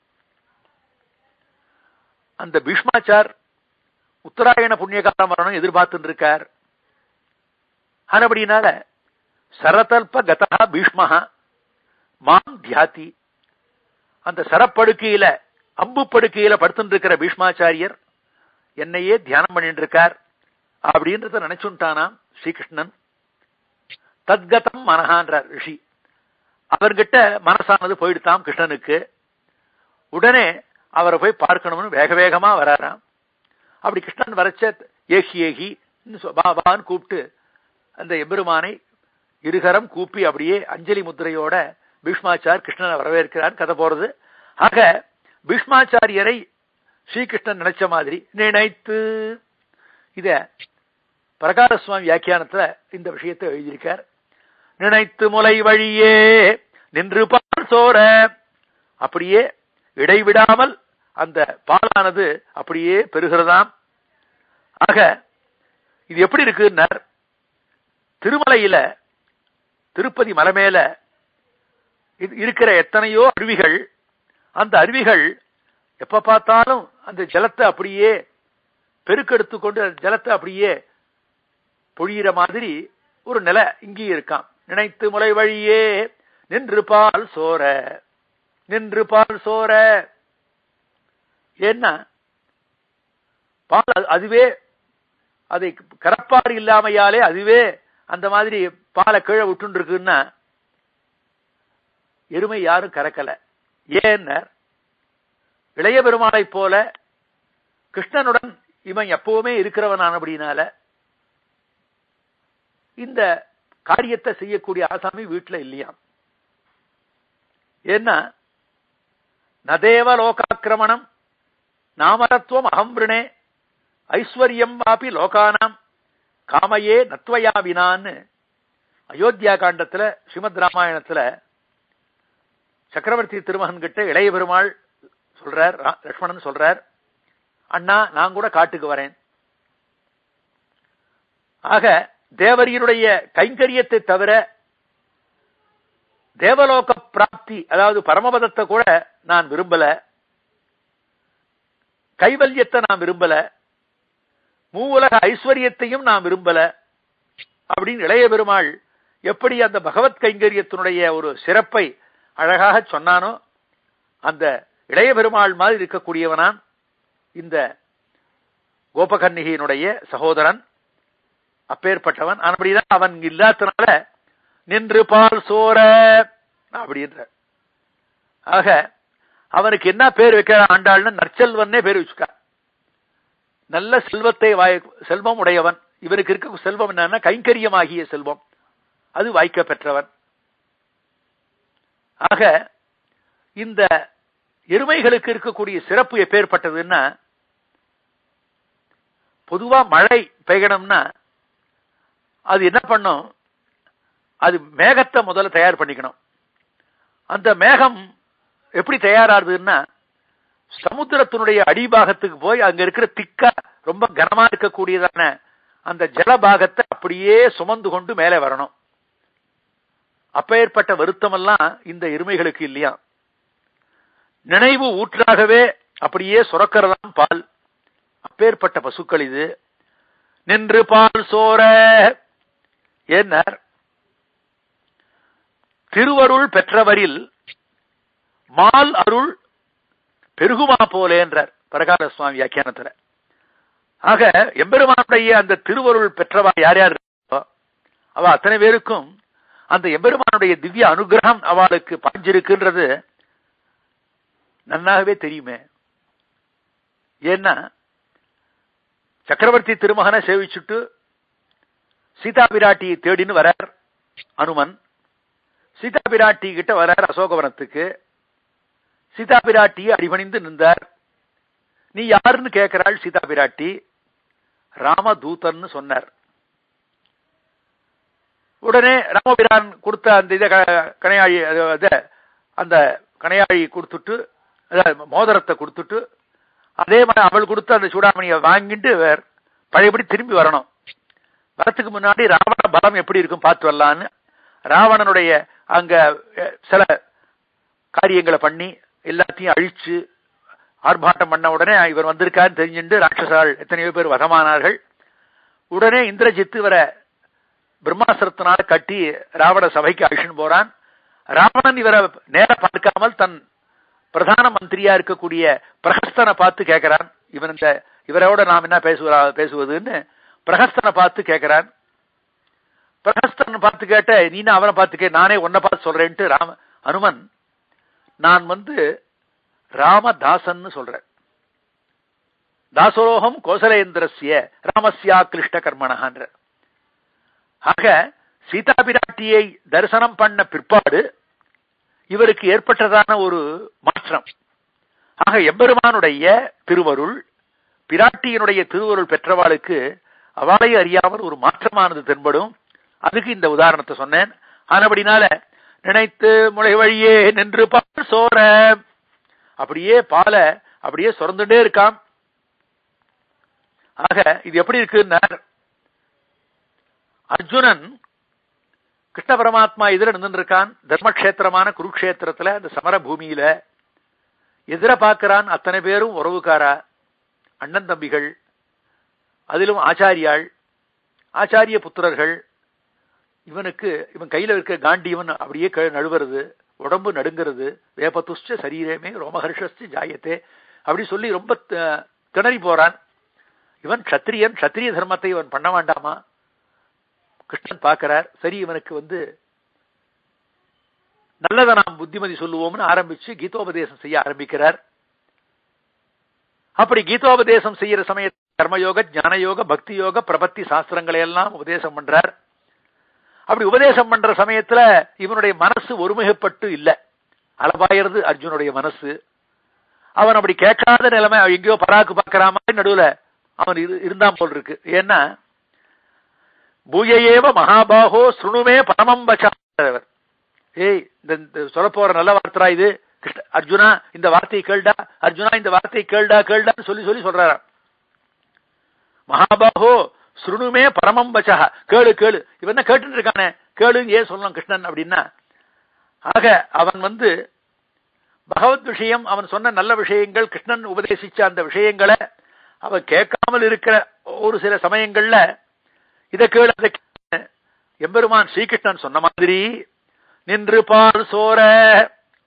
அந்த பீஷ்மாச்சார் உத்தராயண புண்ணியகாலம் வரணும் எதிர்பார்த்துட்டு இருக்கார் ஆனபடினால சரதல்ப கதா பீஷ்மஹா மாம் தியாதி அந்த சரப்படுக்கையில அம்பு படுக்கையில படுத்துட்டு இருக்கிற பீஷ்மாச்சாரியர் என்னையே தியானம் பண்ணிட்டு இருக்கார் அப்படின்றத நினைச்சுட்டானாம் ஸ்ரீகிருஷ்ணன் தத்கதம் மனஹான்றார் ரிஷி அவர்கிட்ட மனசானது போயிடுத்தாம் கிருஷ்ணனுக்கு உடனே அவரை போய் பார்க்கணும்னு வேக வேகமா வராராம் அப்படி கிருஷ்ணன் வரைச்ச ஏகி ஏகி பாபான்னு கூப்பிட்டு அந்த எம்பெருமானை இருகரம் கூப்பி அப்படியே அஞ்சலி முத்திரையோட பீஷ்மாச்சார் கிருஷ்ணனை வரவேற்கிறார் கதை போறது ஆக பீஷ்மாச்சாரியரை ஸ்ரீகிருஷ்ணன் நினைச்ச மாதிரி நினைத்து இத பிரகார சுவாமி வியாக்கியானத்துல இந்த விஷயத்தை எழுதியிருக்கார் நினைத்து முலை வழியே நின்று பால் சோர அப்படியே இடைவிடாமல் அந்த பாலானது அப்படியே பெறுகிறதாம் ஆக இது எப்படி இருக்குன்னார் திருமலையில திருப்பதி மலை மேல இருக்கிற எத்தனையோ அருவிகள் அந்த அருவிகள் எப்ப பார்த்தாலும் அந்த ஜலத்தை அப்படியே பெருக்கெடுத்து கொண்டு ஜலத்தை அப்படியே பொழியிற மாதிரி ஒரு நிலை இங்கேயும் இருக்கான் நினைத்து முளை வழியே நின்று பால் சோர நின்று பால் சோர என்ன பால் அதுவே அதை கரப்பாடு இல்லாமையாலே அதுவே அந்த மாதிரி பாலை கீழே விட்டு இருக்குன்னா எருமை யாரும் கறக்கல ஏன்னர் இளைய பெருமாளை போல கிருஷ்ணனுடன் இவன் எப்பவுமே இருக்கிறவனானபடினால இந்த காரியத்தை செய்யக்கூடிய ஆசாமி வீட்டுல இல்லையாம் ஏன்னா நதேவ லோகாக்கிரமணம் நாமரத்துவம் அகம்பிருணே ஐஸ்வர்யம் வாபி லோகானாம் காமையே நத்வயா வினான்னு அயோத்தியா காண்டத்துல ஸ்ரீமத் ராமாயணத்துல சக்கரவர்த்தி திருமகன் கிட்ட இளைய பெருமாள் சொல்றார் லட்சுமணன் சொல்றார் அண்ணா நான் கூட காட்டுக்கு வரேன் ஆக தேவரியனுடைய கைங்கரியத்தை தவிர தேவலோக பிராப்தி அதாவது பரமபதத்தை கூட நான் விரும்பல கைவல்யத்தை நான் விரும்பல மூவுலக ஐஸ்வர்யத்தையும் நான் விரும்பல அப்படின்னு இளைய பெருமாள் எப்படி அந்த பகவத் கைங்கரியத்தினுடைய ஒரு சிறப்பை அழகாக சொன்னானோ அந்த இளைய பெருமாள் மாதிரி இருக்கக்கூடியவனான் இந்த கோபகன்னிகையினுடைய சகோதரன் அப்பேற்பட்டவன் அப்படிதான் அவன் இல்லாதனால நின்று பால் சோர அப்படின்ற ஆக அவனுக்கு என்ன பேர் வைக்கிற ஆண்டாள்னு நற்செல்வன்னே பேர் வச்சுக்கா நல்ல செல்வத்தை வாய் செல்வம் உடையவன் இவனுக்கு இருக்க செல்வம் என்னன்னா கைங்கரியமாகிய செல்வம் அது வாய்க்க பெற்றவன் ஆக இந்த எருமைகளுக்கு இருக்கக்கூடிய சிறப்பு எப்பேற்பட்டதுன்னா பொதுவா மழை பெய்யணும்னா அது என்ன பண்ணும் அது மேகத்தை முதல்ல தயார் பண்ணிக்கணும் அந்த மேகம் எப்படி தயாராகுதுன்னா சமுத்திரத்தினுடைய அடிபாகத்துக்கு போய் அங்க இருக்கிற திக்கா ரொம்ப கனமா இருக்கக்கூடியதான அந்த ஜலபாகத்தை அப்படியே சுமந்து கொண்டு மேலே வரணும் அப்பேற்பட்ட வருத்தம் எல்லாம் இந்த எருமைகளுக்கு இல்லையா நினைவு ஊற்றாகவே அப்படியே சுரக்கிறதாம் பால் அப்பேற்பட்ட பசுக்கள் இது நின்று பால் சோர ஏன்னார் திருவருள் பெற்றவரில் மால் அருள் பெருகுமா போலே என்றார் பரகார சுவாமி வியாக்கியானத்துல ஆக எம்பெருமானுடைய அந்த திருவருள் பெற்றவா யார் யார் இருக்கோ அவ அத்தனை பேருக்கும் அந்த எம்பெருமானுடைய திவ்ய அனுகிரகம் அவளுக்கு பாஞ்சிருக்குன்றது நன்னாகவே தெரியுமே ஏன்னா சக்கரவர்த்தி திருமகனை சேவிச்சுட்டு சீதா பிராட்டியை தேடின்னு வரார் அனுமன் சீதா பிராட்டி கிட்ட வரார் அசோகவனத்துக்கு சீதா பிராட்டியை அடிபணிந்து நின்றார் நீ யாருன்னு கேட்கிறாள் சீதா பிராட்டி ராமதூதன்னு சொன்னார் உடனே ராமபிரான் கொடுத்த அந்த இதை கனையாழி அந்த கனையாழி கொடுத்துட்டு மோதிரத்தை கொடுத்துட்டு அதே மாதிரி அவள் கொடுத்து அந்த சூடாமணியை வாங்கிட்டு பழையபடி திரும்பி வரணும் வரத்துக்கு முன்னாடி ராவண பலம் எப்படி இருக்கும் பார்த்து வரலான்னு ராவணனுடைய அங்க சில காரியங்களை பண்ணி எல்லாத்தையும் அழிச்சு ஆர்ப்பாட்டம் பண்ண உடனே இவர் வந்திருக்காருன்னு தெரிஞ்சுட்டு ராட்சசால் எத்தனையோ பேர் வதமானார்கள் உடனே இந்திரஜித்து இவரை பிரம்மாஸ்திரத்தினால கட்டி ராவண சபைக்கு அழிச்சுன்னு போறான் ராவணன் இவரை நேர பார்க்காமல் தன் பிரதான மந்திரியா இருக்கக்கூடிய பிரகஸ்தனை பார்த்து கேட்கிறான் இவன் இந்த இவரோட நாம் என்ன பேசுவா பேசுவதுன்னு பிரகஸ்தனை பார்த்து கேட்கிறான் பிரகஸ்தன் பார்த்து கேட்ட நீனா அவனை பார்த்து கே நானே உன்னை பார்த்து சொல்றேன்ட்டு ராம அனுமன் நான் வந்து ராமதாசன் சொல்றேன் தாசரோகம் கோசலேந்திரசிய ராமஸ்யா கிளிஷ்ட கர்மணான்ற ஆக சீதா பிராட்டியை தரிசனம் பண்ண பிற்பாடு இவருக்கு ஏற்பட்டதான ஒரு மாற்றம் ஆக எம்பெருமானுடைய திருவருள் பிராட்டியினுடைய திருவருள் பெற்றவாளுக்கு அவளை அறியாமல் ஒரு மாற்றமானது தென்படும் அதுக்கு இந்த உதாரணத்தை சொன்னேன் ஆனபடினால நினைத்து முளை வழியே நின்று பால் சோர அப்படியே பால அப்படியே சுரந்துட்டே இருக்கான் ஆக இது எப்படி இருக்குன்னா அர்ஜுனன் கிருஷ்ண பரமாத்மா எதிர நின்று இருக்கான் தர்மக்ஷேத்திரமான குருக்ஷேத்திரத்துல அந்த சமர பூமியில எதிர பார்க்கிறான் அத்தனை பேரும் உறவுக்காரா அண்ணன் தம்பிகள் அதிலும் ஆச்சாரியாள் ஆச்சாரிய புத்திரர்கள் இவனுக்கு இவன் கையில இருக்க காண்டியவன் அப்படியே நழுவுறது உடம்பு நடுங்கிறது வேபத்துஷ்ட சரீரமே ரோமஹர்ஷஸ்து ஜாயத்தே அப்படி சொல்லி ரொம்ப திணறி போறான் இவன் கத்திரியன் கத்திரிய தர்மத்தை இவன் பண்ண வேண்டாமா கிருஷ்ணன் பார்க்கிறார் சரி இவனுக்கு வந்து நல்லதை நாம் புத்திமதி சொல்லுவோம்னு ஆரம்பிச்சு கீதோபதேசம் செய்ய ஆரம்பிக்கிறார் அப்படி கீதோபதேசம் செய்யற சமயத்தில் கர்மயோக ஞானயோக பக்தி யோக பிரபத்தி சாஸ்திரங்களை எல்லாம் உபதேசம் பண்றார் அப்படி உபதேசம் பண்ற சமயத்துல இவனுடைய மனசு ஒருமுகப்பட்டு இல்ல அளவாயிறது அர்ஜுனுடைய மனசு அவன் அப்படி கேட்காத நிலைமை எங்கேயோ பராக்கு பார்க்கிற மாதிரி நடுவுல அவன் இருந்தான் போல் இருக்கு ஏன்னா பூயையேவ மகாபாகோ சுணுமே பரமம் பச்சாவர் ஏய் இந்த சொல்ல போற நல்ல வார்த்தரா இது அர்ஜுனா இந்த வார்த்தையை கேள்டா அர்ஜுனா இந்த வார்த்தையை கேள்டா கேள்டான்னு சொல்லி சொல்லி சொல்றாராம் மகாபாகோ சுருணுமே பரமம் பச்சா கேளு கேளு இவன் என்ன கேட்டு இருக்கானே கேளு ஏன் சொல்லலாம் கிருஷ்ணன் அப்படின்னா ஆக அவன் வந்து பகவத் விஷயம் அவன் சொன்ன நல்ல விஷயங்கள் கிருஷ்ணன் உபதேசிச்ச அந்த விஷயங்களை அவன் கேட்காமல் இருக்கிற ஒரு சில சமயங்கள்ல இதை கேளு அதை எம்பெருமான் ஸ்ரீகிருஷ்ணன் சொன்ன மாதிரி நின்று பால் சோர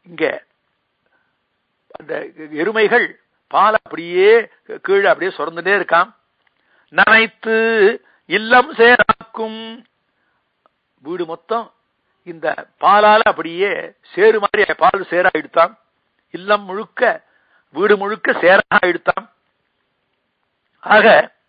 இங்க அந்த எருமைகள் பால் அப்படியே கீழே அப்படியே சுரந்துட்டே இருக்கான் நனைத்து இல்லம் சேராக்கும் வீடு மொத்தம் இந்த பாலால அப்படியே சேரு மாதிரி பால் சேரா எடுத்தான் இல்லம் முழுக்க வீடு முழுக்க சேரா எடுத்தான் ஆக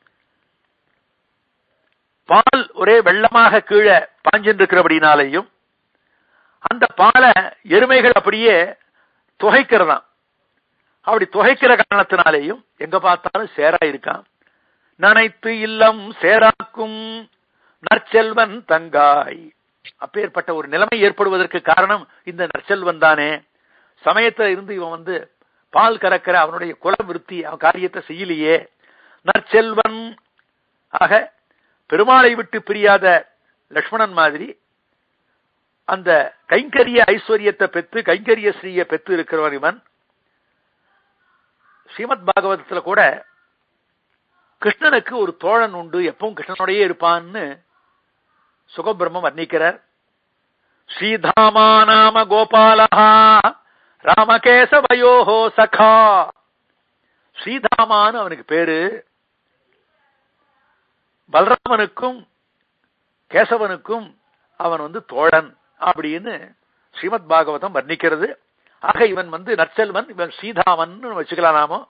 பால் ஒரே வெள்ளமாக கீழே பாஞ்சின்னு இருக்கிறபடினாலையும் அந்த பாலை எருமைகள் அப்படியே துகைக்கிறதாம் அப்படி துகைக்கிற காரணத்தினாலேயும் எங்க பார்த்தாலும் சேரா இருக்கான் நனைத்து இல்லம் சேராக்கும் நற்செல்வன் தங்காய் அப்பேற்பட்ட ஒரு நிலைமை ஏற்படுவதற்கு காரணம் இந்த நற்செல்வன் தானே சமயத்துல இருந்து இவன் வந்து பால் கறக்கிற அவனுடைய குலம் விருத்தி அவன் காரியத்தை செய்யலையே நற்செல்வன் ஆக பெருமாளை விட்டு பிரியாத லக்ஷ்மணன் மாதிரி அந்த கைங்கரிய ஐஸ்வர்யத்தை பெற்று கைங்கரிய ஸ்ரீய பெற்று இருக்கிறவன் இவன் ஸ்ரீமத் பாகவதத்துல கூட கிருஷ்ணனுக்கு ஒரு தோழன் உண்டு எப்பவும் கிருஷ்ணனோடயே இருப்பான்னு சுகபிரம்மம் வர்ணிக்கிறார் ஸ்ரீதாமா நாம கோபாலஹா ராமகேசவயோஹோ சகா ஸ்ரீதாமான்னு அவனுக்கு பேரு பலராமனுக்கும் கேசவனுக்கும் அவன் வந்து தோழன் அப்படின்னு ஸ்ரீமத் பாகவதம் வர்ணிக்கிறது ஆக இவன் வந்து நற்செல்வன் இவன் ஸ்ரீதாமன் வச்சுக்கலாம் நாமோ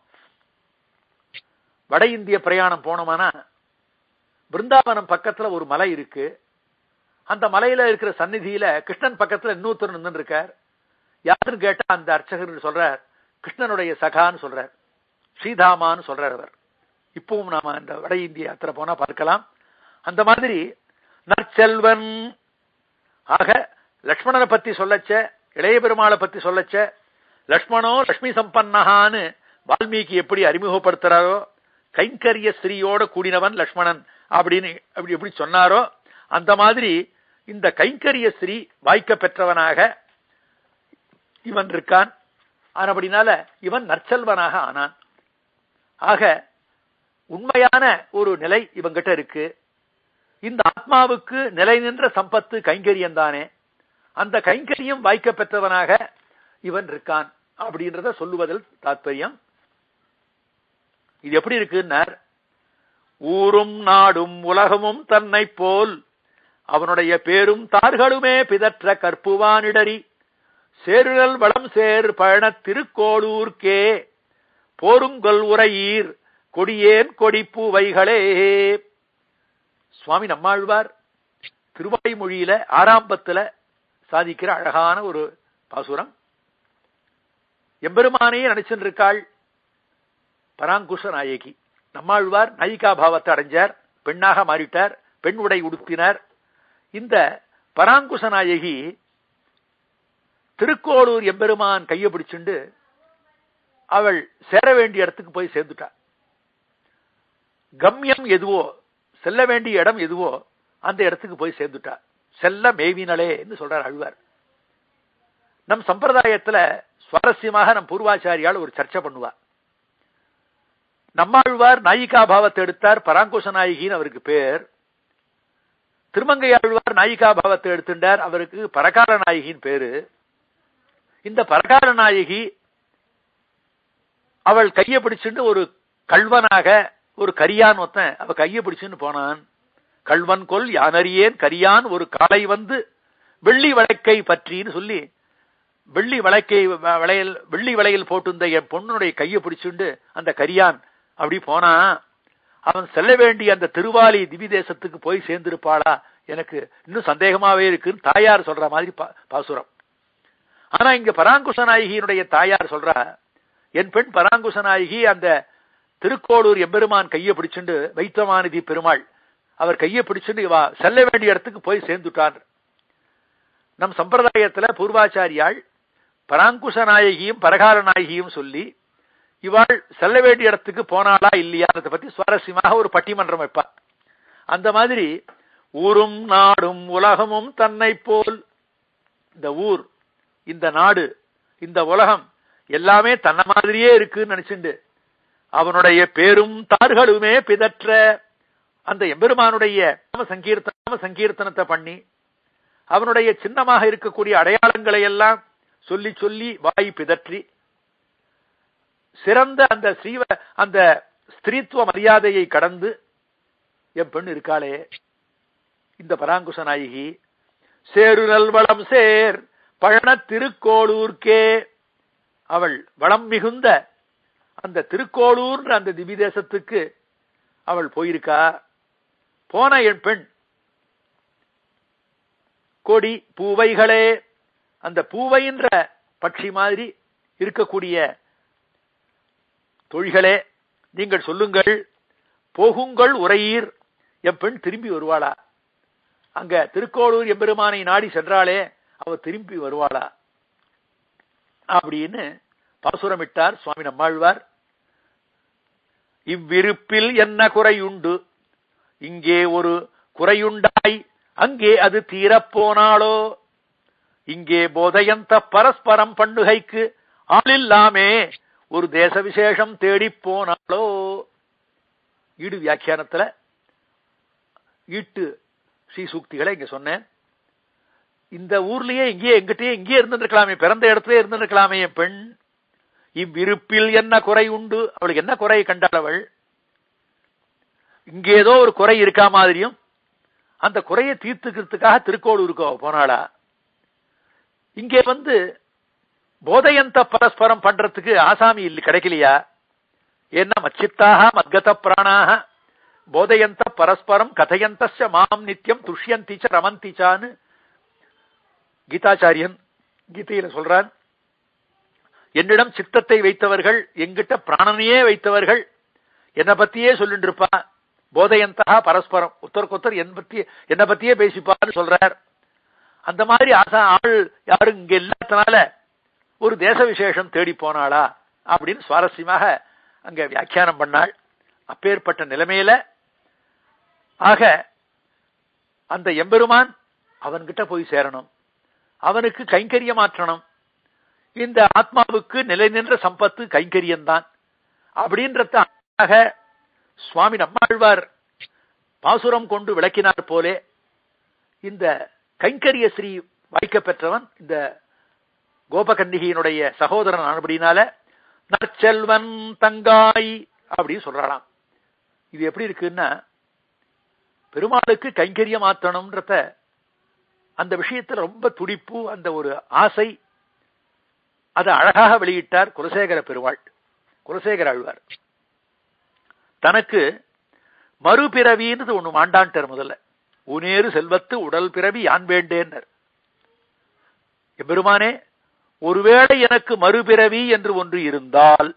வட இந்திய பிரயாணம் போனோமானா பிருந்தாவனம் பக்கத்துல ஒரு மலை இருக்கு அந்த மலையில இருக்கிற சந்நிதியில கிருஷ்ணன் பக்கத்துல இன்னொருத்தர் நின்று இருக்கார் யாருன்னு கேட்டா அந்த அர்ச்சகர் சொல்றார் கிருஷ்ணனுடைய சகான்னு சொல்றார் ஸ்ரீதாமான்னு சொல்றார் அவர் இப்பவும் நாம இந்த வட இந்திய யாத்திரை போனா பார்க்கலாம் அந்த மாதிரி நற்செல்வன் ஆக லக்ஷ்மணனை பத்தி சொல்லச்ச இளைய பெருமாளை பத்தி சொல்லச்ச லக்ஷ்மணோ லட்சுமி சம்பன்னஹான்னு வால்மீகி எப்படி அறிமுகப்படுத்துறாரோ கைங்கரிய ஸ்ரீயோட கூடினவன் லக்ஷ்மணன் அப்படின்னு அப்படி எப்படி சொன்னாரோ அந்த மாதிரி இந்த கைங்கரிய ஸ்ரீ வாய்க்க பெற்றவனாக இவன் இருக்கான் ஆனபடினால இவன் நற்செல்வனாக ஆனான் ஆக உண்மையான ஒரு நிலை இவங்கிட்ட இருக்கு இந்த ஆத்மாவுக்கு நிலை நின்ற சம்பத்து கைங்கரியம் தானே அந்த கைங்கரியம் வாய்க்க பெற்றவனாக இவன் இருக்கான் அப்படின்றத சொல்லுவதில் தாத்பரியம் இது எப்படி இருக்குன்னார் ஊரும் நாடும் உலகமும் தன்னை போல் அவனுடைய பேரும் தார்களுமே பிதற்ற கற்புவானிடறி சேருழல் வளம் சேர் பழன திருக்கோளூர்க்கே போருங்கொல் உரையீர் கொடியேன் கொடிப்பூவைகளே சுவாமி நம்மாழ்வார் திருவாய்மொழியில ஆறாம்பத்துல சாதிக்கிற அழகான ஒரு பாசுரம் எம்பெருமானையே நினைச்சுட்டு இருக்காள் பராங்குஷ நாயகி நம்மாழ்வார் நாயிகா பாவத்தை அடைஞ்சார் பெண்ணாக மாறிட்டார் பெண் உடை உடுத்தினார் இந்த பராங்குஷ நாயகி திருக்கோளூர் எம்பெருமான் கையை பிடிச்சுண்டு அவள் சேர வேண்டிய இடத்துக்கு போய் சேர்ந்துட்டா கம்யம் எதுவோ செல்ல வேண்டிய இடம் எதுவோ அந்த இடத்துக்கு போய் சேர்ந்துட்டா செல்ல மேவினலே என்று சொல்றார் அழ்வார் நம் சம்பிரதாயத்துல சுவாரஸ்யமாக நம் பூர்வாச்சாரியால் ஒரு சர்ச்சை பண்ணுவா நம்மாழ்வார் நாயிகா பாவத்தை எடுத்தார் பராங்குஷ நாயகின்னு அவருக்கு பேர் திருமங்கையாழ்வார் நாயிகா பாவத்தை எடுத்துட்டார் அவருக்கு பரகார நாயகின்னு பேரு இந்த பரகார நாயகி அவள் கையை பிடிச்சுட்டு ஒரு கல்வனாக ஒரு கரியான் ஒத்தன் அவ கையை பிடிச்சுன்னு போனான் கல்வன் கொல் யானறியேன் கரியான் ஒரு காலை வந்து வெள்ளி வழக்கை பற்றின்னு சொல்லி வெள்ளி வழக்கை வளையல் வெள்ளி வளையல் போட்டிருந்த என் பொண்ணுடைய கையை பிடிச்சுண்டு அந்த கரியான் அப்படி போனா அவன் செல்ல வேண்டிய அந்த திருவாலி திவி தேசத்துக்கு போய் சேர்ந்திருப்பாளா எனக்கு இன்னும் சந்தேகமாவே இருக்குன்னு தாயார் சொல்ற மாதிரி பாசுரம் ஆனா இங்க பராங்குஷ நாயகியினுடைய தாயார் சொல்றா என் பெண் பராங்குஷ நாயகி அந்த திருக்கோளூர் எம்பெருமான் கையை பிடிச்சுண்டு வைத்தமாநிதி பெருமாள் அவர் கையை பிடிச்சுண்டு இவா செல்ல வேண்டிய இடத்துக்கு போய் சேர்ந்துட்டார் நம் சம்பிரதாயத்துல பூர்வாச்சாரியாள் பராங்குஷ நாயகியும் பரகார நாயகியும் சொல்லி இவாள் செல்ல வேண்டிய இடத்துக்கு போனாளா இல்லையான்றதை பத்தி சுவாரஸ்யமாக ஒரு பட்டிமன்றம் வைப்பா அந்த மாதிரி ஊரும் நாடும் உலகமும் தன்னை போல் இந்த ஊர் இந்த நாடு இந்த உலகம் எல்லாமே தன்ன மாதிரியே இருக்குன்னு நினைச்சுண்டு அவனுடைய பேரும் தார்களுமே பிதற்ற அந்த எம்பெருமானுடைய நாம சங்கீர்த்தன சங்கீர்த்தனத்தை பண்ணி அவனுடைய சின்னமாக இருக்கக்கூடிய அடையாளங்களை எல்லாம் சொல்லி சொல்லி வாய் பிதற்றி சிறந்த அந்த ஸ்ரீவ அந்த ஸ்திரீத்துவ மரியாதையை கடந்து என் பெண் இருக்காளே இந்த பராங்குச நாயகி சேரு நல்வளம் சேர் பழன திருக்கோளூர்க்கே அவள் வளம் மிகுந்த அந்த திருக்கோளூர்ன்ற அந்த திவி தேசத்துக்கு அவள் போயிருக்கா போன என் பெண் கொடி பூவைகளே அந்த பூவைன்ற பட்சி மாதிரி இருக்கக்கூடிய தொழிகளே நீங்கள் சொல்லுங்கள் போகுங்கள் உரையீர் என் பெண் திரும்பி வருவாளா அங்க திருக்கோளூர் எம்பெருமானை நாடி சென்றாளே அவ திரும்பி வருவாளா அப்படின்னு பாசுரமிட்டார் சுவாமி நம்மாழ்வார் இவ்விருப்பில் என்ன குறையுண்டு இங்கே ஒரு குறையுண்டாய் அங்கே அது தீரப்போனாளோ இங்கே போதையந்த பரஸ்பரம் பண்டுகைக்கு ஆளில்லாமே ஒரு தேச விசேஷம் தேடிப் போனாளோ ஈடு வியாக்கியானத்துல ஈட்டு ஸ்ரீ சூக்திகளை இங்க சொன்னேன் இந்த ஊர்லயே இங்கேயே எங்கிட்டயே இங்கேயே இருந்திருக்கலாமே பிறந்த இடத்துல இருந்திருக்கலாமே என் பெண் இவ்விருப்பில் என்ன குறை உண்டு அவளுக்கு என்ன குறை கண்டாள் அவள் இங்க ஏதோ ஒரு குறை இருக்கா மாதிரியும் அந்த குறையை தீர்த்துக்கிறதுக்காக திருக்கோளூருக்கு அவ போனாளா இங்கே வந்து போதையந்த பரஸ்பரம் பண்றதுக்கு ஆசாமி இல்லை கிடைக்கலையா ஏன்னா மச்சித்தாக மத்கத பிராணாக போதையந்த பரஸ்பரம் கதையந்தஸ்ய மாம் நித்தியம் துஷ்யந்திச்ச ரமந்திச்சான்னு கீதாச்சாரியன் கீதையில சொல்றான் என்னிடம் சித்தத்தை வைத்தவர்கள் எங்கிட்ட பிராணனையே வைத்தவர்கள் என்னை பத்தியே சொல்லிட்டு இருப்பா போதையந்தகா பரஸ்பரம் ஒருத்தருக்கொத்தர் என் பத்தி என்னை பத்தியே பேசிப்பான்னு சொல்றார் அந்த மாதிரி ஆசா ஆள் யாரும் இங்க இல்லாதனால ஒரு தேச விசேஷம் தேடி போனாளா அப்படின்னு சுவாரஸ்யமாக அங்க வியாக்கியானம் பண்ணாள் அப்பேற்பட்ட நிலைமையில ஆக அந்த எம்பெருமான் அவன்கிட்ட போய் சேரணும் அவனுக்கு கைங்கரியமாற்றணும் இந்த ஆத்மாவுக்கு நிலை நின்ற சம்பத்து கைங்கரியம்தான் அப்படின்றதாக சுவாமி நம்மாழ்வார் பாசுரம் கொண்டு விளக்கினார் போலே இந்த கைங்கரிய ஸ்ரீ வாய்க்க பெற்றவன் இந்த கோபகன்னிகையினுடைய சகோதரன் ஆனபடினால நற்செல்வன் தங்காய் அப்படின்னு சொல்றாளாம் இது எப்படி இருக்குன்னா பெருமாளுக்கு கைங்கரியம் ஆற்றணும்ன்றத அந்த விஷயத்துல ரொம்ப துடிப்பு அந்த ஒரு ஆசை அதை அழகாக வெளியிட்டார் குலசேகர பெருமாள் குலசேகர ஆழ்வார் தனக்கு மறுபிறவின்னு ஒண்ணு மாண்டான்ட்டார் முதல்ல உனேறு செல்வத்து உடல் பிறவி யான் வேண்டேன்னர் எம்பெருமானே ஒருவேளை எனக்கு மறுபிறவி என்று ஒன்று இருந்தால்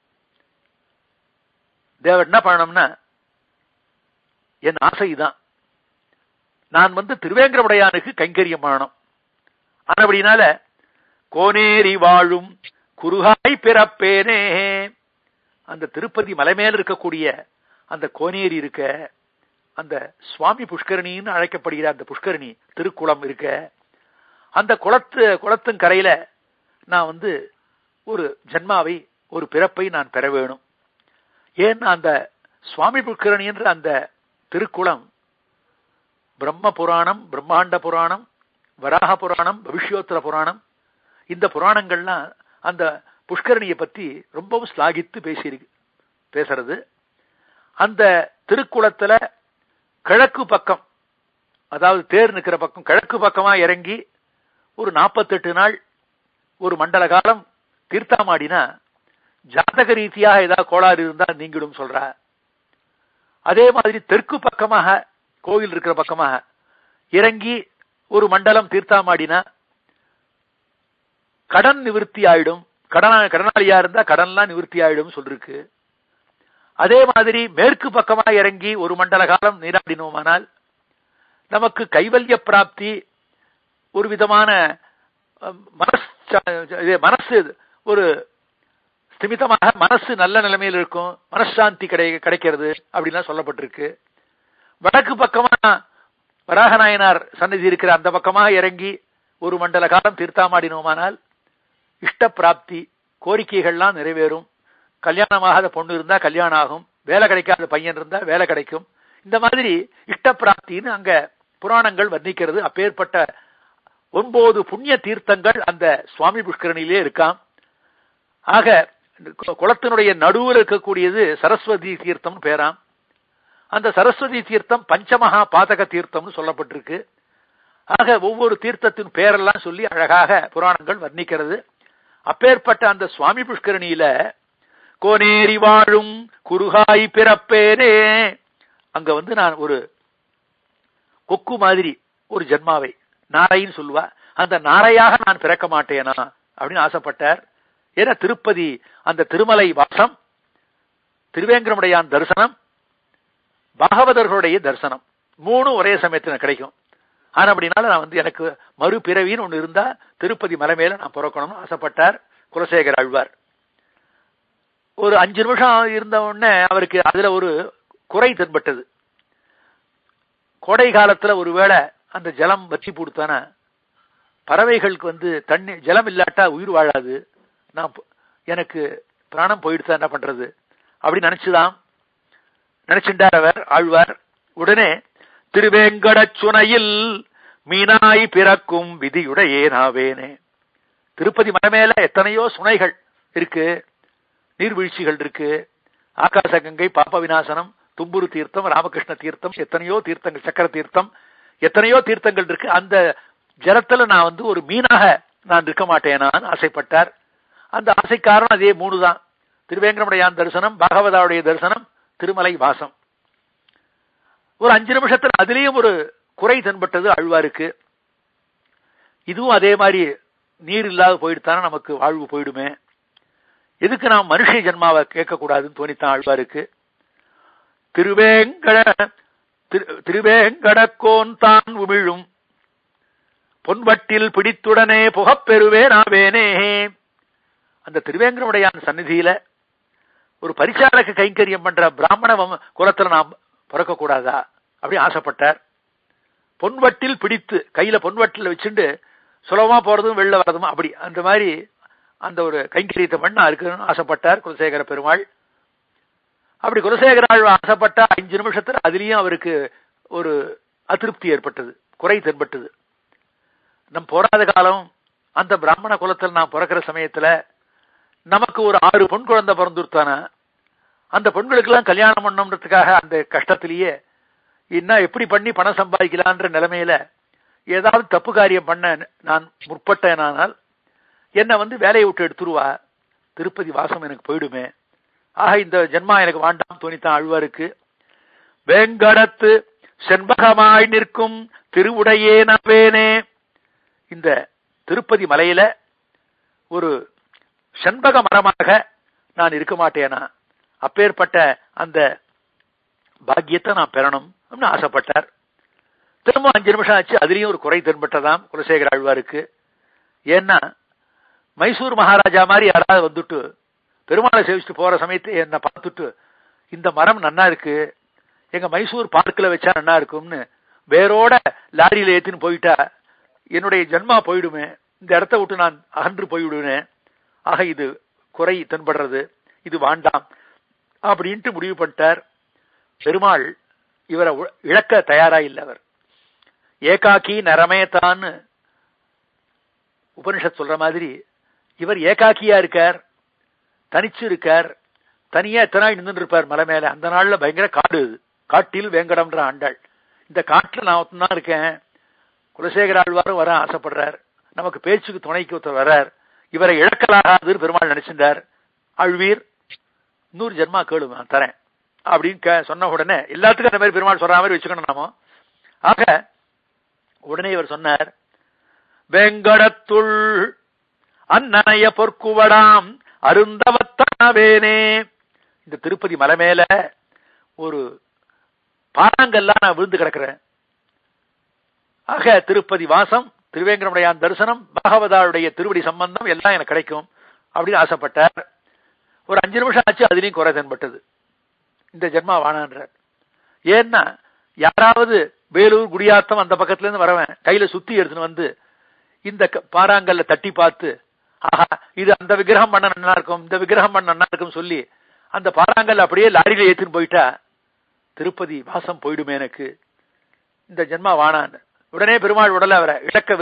தேவன் என்ன பண்ணணும்னா என் ஆசைதான் நான் வந்து திருவேங்கரமுடையானுக்கு கைங்கரியம் பண்ணணும் ஆனபடினால கோனேரி வாழும் குருகாய் பிறப்பேனே அந்த திருப்பதி மலை மேல இருக்கக்கூடிய அந்த கோனேரி இருக்க அந்த சுவாமி புஷ்கரணின்னு அழைக்கப்படுகிற அந்த புஷ்கரணி திருக்குளம் இருக்க அந்த குளத்து குளத்தின் கரையில நான் வந்து ஒரு ஜன்மாவை ஒரு பிறப்பை நான் பெற வேணும் ஏன்னா அந்த சுவாமி புஷ்கரணி என்ற அந்த திருக்குளம் பிரம்ம புராணம் பிரம்மாண்ட புராணம் வராக புராணம் பவிஷ்யோத்தர புராணம் இந்த புராணங்கள்லாம் அந்த புஷ்கரணியை பத்தி ரொம்பவும் ஸ்லாகித்து பேசியிருக்கு பேசுறது அந்த திருக்குளத்துல கிழக்கு பக்கம் அதாவது தேர் நிற்கிற பக்கம் கிழக்கு பக்கமா இறங்கி ஒரு நாற்பத்தெட்டு நாள் ஒரு மண்டல காலம் தீர்த்தாமாடினா ஜாதக ரீதியாக ஏதாவது கோளாறு இருந்தா நீங்கிடும் சொல்ற அதே மாதிரி தெற்கு பக்கமாக கோவில் இருக்கிற பக்கமாக இறங்கி ஒரு மண்டலம் தீர்த்தாமாடினா கடன் நிவர்த்தி ஆயிடும் கடனா கடனாளியா இருந்தா கடன்லாம் நிவர்த்தி ஆயிடும் சொல்லிருக்கு அதே மாதிரி மேற்கு பக்கமா இறங்கி ஒரு மண்டல காலம் நீராடினோமானால் நமக்கு கைவல்ய பிராப்தி ஒரு விதமான மனசு மனசு ஒரு ஸ்திமிதமாக மனசு நல்ல நிலைமையில் இருக்கும் மனசாந்தி கிடை கிடைக்கிறது அப்படின்லாம் சொல்லப்பட்டிருக்கு வடக்கு பக்கமா வராகநாயனார் சன்னதி இருக்கிற அந்த பக்கமா இறங்கி ஒரு மண்டல காலம் தீர்த்தாமாடினோமானால் இஷ்ட பிராப்தி கோரிக்கைகள்லாம் நிறைவேறும் கல்யாணமாகாத பொண்ணு இருந்தா கல்யாணம் ஆகும் வேலை கிடைக்காத பையன் இருந்தா வேலை கிடைக்கும் இந்த மாதிரி இஷ்ட பிராப்தின்னு அங்க புராணங்கள் வர்ணிக்கிறது அப்பேற்பட்ட ஒன்பது புண்ணிய தீர்த்தங்கள் அந்த சுவாமி புஷ்கரணியிலே இருக்காம் ஆக கு- குளத்தினுடைய நடுவில் இருக்கக்கூடியது சரஸ்வதி தீர்த்தம் பேராம் அந்த சரஸ்வதி தீர்த்தம் பஞ்சமகா பாதக தீர்த்தம்னு சொல்லப்பட்டிருக்கு ஆக ஒவ்வொரு தீர்த்தத்தின் பேரெல்லாம் சொல்லி அழகாக புராணங்கள் வர்ணிக்கிறது அப்பேற்பட்ட அந்த சுவாமி புஷ்கரணியில கோனேரி வாழும் குருகாய் பிறப்பேனே அங்க வந்து நான் ஒரு கொக்கு மாதிரி ஒரு ஜென்மாவை நாரைன்னு சொல்லுவா அந்த நாரையாக நான் பிறக்க மாட்டேனா அப்படின்னு ஆசைப்பட்டார் ஏன்னா திருப்பதி அந்த திருமலை வாசம் திருவேங்கரமுடையான் தரிசனம் பாகவதர்களுடைய தரிசனம் மூணு ஒரே சமயத்துல கிடைக்கும் ஆனா அப்படினால நான் வந்து எனக்கு மறுபிறவின்னு ஒண்ணு இருந்தா திருப்பதி மலை மேல நான் பிறக்கணும்னு ஆசைப்பட்டார் குலசேகர் ஆழ்வார் ஒரு அஞ்சு நிமிஷம் இருந்த உடனே அவருக்கு அதுல ஒரு குறை தென்பட்டது கோடை காலத்துல ஒருவேளை அந்த ஜலம் வற்றி போடுத்தானா பறவைகளுக்கு வந்து தண்ணி ஜலம் இல்லாட்டா உயிர் வாழாது நான் ப- எனக்கு பிராணம் போயிடுத்தா என்ன பண்றது அப்படி நினைச்சுதான் நினைச்சுட்டார் அவர் ஆழ்வார் உடனே திருவேங்கடச் சுனையில் மீனாய் பிறக்கும் விதியுடையே நாவேனே திருப்பதி மலை மேல எத்தனையோ சுனைகள் இருக்கு நீர்வீழ்ச்சிகள் இருக்கு ஆகாச கங்கை பாப்ப விநாசனம் தும்புரு தீர்த்தம் ராமகிருஷ்ண தீர்த்தம் எத்தனையோ தீர்த்தங்கள் சக்கர தீர்த்தம் எத்தனையோ தீர்த்தங்கள் இருக்கு அந்த ஜலத்துல நான் வந்து ஒரு மீனாக நான் இருக்க மாட்டேனான்னு ஆசைப்பட்டார் அந்த ஆசை காரணம் அதே மூணு தான் திருவேங்கரமுடையான் தரிசனம் பாகவதாவுடைய தரிசனம் திருமலை வாசம் ஒரு அஞ்சு நிமிஷத்துல அதுலயும் ஒரு குறை தென்பட்டது அழ்வாருக்கு இதுவும் அதே மாதிரி நீர் இல்லாத போயிடுத்தானே நமக்கு வாழ்வு போயிடுமே எதுக்கு நாம் மனுஷ ஜென்மாவை கேட்கக்கூடாதுன்னு தோணித்தான் ஆழ்வாருக்கு திருவேங்கட திரு- திருவேங்கடக்கோன் தான் உமிழும் பொன்வட்டில் பிடித்துடனே புகப்பெறுவே நாவேனே அந்த திருவேங்கடமுடையான் சந்நிதியில ஒரு பரிசாலக கைங்கரியம் பண்ற பிராமண வம்- குலத்துல நாம் பிறக்கக்கூடாதா அப்படி ஆசைப்பட்டார் பொன்வட்டில் பிடித்து கையில பொன்வட்டில் வச்சுண்டு சுலபமா போறதும் வெளில வர்றதும் அப்படி அந்த மாதிரி அந்த ஒரு கைங்கரியத்தை பண்ண இருக்குன்னு ஆசைப்பட்டார் குலசேகர பெருமாள் அப்படி குலசேகர ஆழ்வார் ஆசைப்பட்டா அஞ்சு நிமிஷத்துல அதுலயும் அவருக்கு ஒரு அதிருப்தி ஏற்பட்டது குறை தென்பட்டது நம் போராத காலம் அந்த பிராமண குலத்தில் நான் பிறக்கிற சமயத்துல நமக்கு ஒரு ஆறு பொன் குழந்தை பிறந்துருத்தானா அந்த பெண்களுக்கெல்லாம் கல்யாணம் பண்ணணுன்றதுக்காக அந்த கஷ்டத்திலேயே இன்னும் எப்படி பண்ணி பணம் சம்பாதிக்கலான்ற நிலைமையில ஏதாவது தப்பு காரியம் பண்ண நான் முற்பட்டேனானால் என்னை வந்து வேலையை விட்டு எடுத்துருவா திருப்பதி வாசம் எனக்கு போயிடுமே ஆக இந்த ஜென்மா எனக்கு வேண்டாம் தோணித்தான் அழ்வாருக்கு வேங்கடத்து செண்பகமாய் நிற்கும் திருவுடையே நவேனே இந்த திருப்பதி மலையில ஒரு செண்பக மரமாக நான் இருக்க மாட்டேனா அப்பேற்பட்ட அந்த பாக்கியத்தை நான் பெறணும் அப்படின்னு ஆசைப்பட்டார் திரும்ப அஞ்சு நிமிஷம் ஆச்சு அதுலயும் ஒரு குறை தென்பட்டதாம் குலசேகர ஆழ்வாருக்கு ஏன்னா மைசூர் மகாராஜா மாதிரி யாராவது வந்துட்டு பெருமாளை சேவிச்சுட்டு போற சமயத்தை என்னை பார்த்துட்டு இந்த மரம் நன்னா இருக்கு எங்க மைசூர் பார்க்கில் வச்சா நன்னா இருக்கும்னு வேரோட லாரியில ஏத்தின்னு போயிட்டா என்னுடைய ஜன்மா போயிடுமே இந்த இடத்த விட்டு நான் அகன்று போய்விடுவேன் ஆக இது குறை தென்படுறது இது வேண்டாம் அப்படின்ட்டு முடிவு பண்ணிட்டார் பெருமாள் இவரை உ- இழக்க தயாரா இல்லை அவர் ஏகாக்கி நரமேதான்னு உபனிஷத் சொல்ற மாதிரி இவர் ஏகாக்கியா இருக்கார் தனிச்சு இருக்கார் தனியா எத்தனை நாள் நின்று இருப்பார் மலை மேல அந்த நாள்ல பயங்கர காடு இது காட்டில் வேங்கடம்ன்ற ஆண்டாள் இந்த காட்டுல நான் ஒருத்தன் இருக்கேன் குலசேகர ஆழ்வாரும் வர ஆசைப்படுறார் நமக்கு பேச்சுக்கு துணைக்கு ஒருத்தர் வர்றார் இவரை இழக்கலாகாதுன்னு பெருமாள் நினைச்சிருந்தார் அழ்வீர் நூறு ஜென்மா கேளு நான் தரேன் அப்படின்னு கே- சொன்ன உடனே எல்லாத்துக்கும் அந்த மாதிரி பெருமாள் சொல்ற மாதிரி வச்சுக்கணும் நாம ஆக உடனே இவர் சொன்னார் வெங்கடத்துள் அந்நனைய பொற்குவடாம் அருந்தவத்தாவேனே இந்த திருப்பதி மலை மேல ஒரு பாறாங்கல்லாம் நான் விழுந்து கிடக்கிறேன் ஆக திருப்பதி வாசம் திருவேங்கடமுடையான் தரிசனம் பாகவதாருடைய திருவடி சம்பந்தம் எல்லாம் எனக்கு கிடைக்கும் அப்படின்னு ஆசைப்பட்டார் ஒரு அஞ்சு நிமிஷம் ஆச்சு அதுலயும் குறை தென்பட்டது இந்த ஜென்மா வானான்றார் ஏன்னா யாராவது வேலூர் குடியாத்தம் அந்த பக்கத்துல இருந்து வரவன் கையில சுத்தி எடுத்துன்னு வந்து இந்த க- பாறாங்கல்ல தட்டி பார்த்து ஆஹா இது அந்த விக்கிரகம் பண்ண நல்லா இருக்கும் இந்த விக்கிரகம் பண்ண நல்லா இருக்கும் சொல்லி அந்த பாறாங்கல் அப்படியே லாரியில ஏத்தின்னு போயிட்டா திருப்பதி வாசம் போயிடுமே எனக்கு இந்த ஜென்மா வானான்னு உடனே பெருமாள் உடல அவரை இழக்க விரும்பல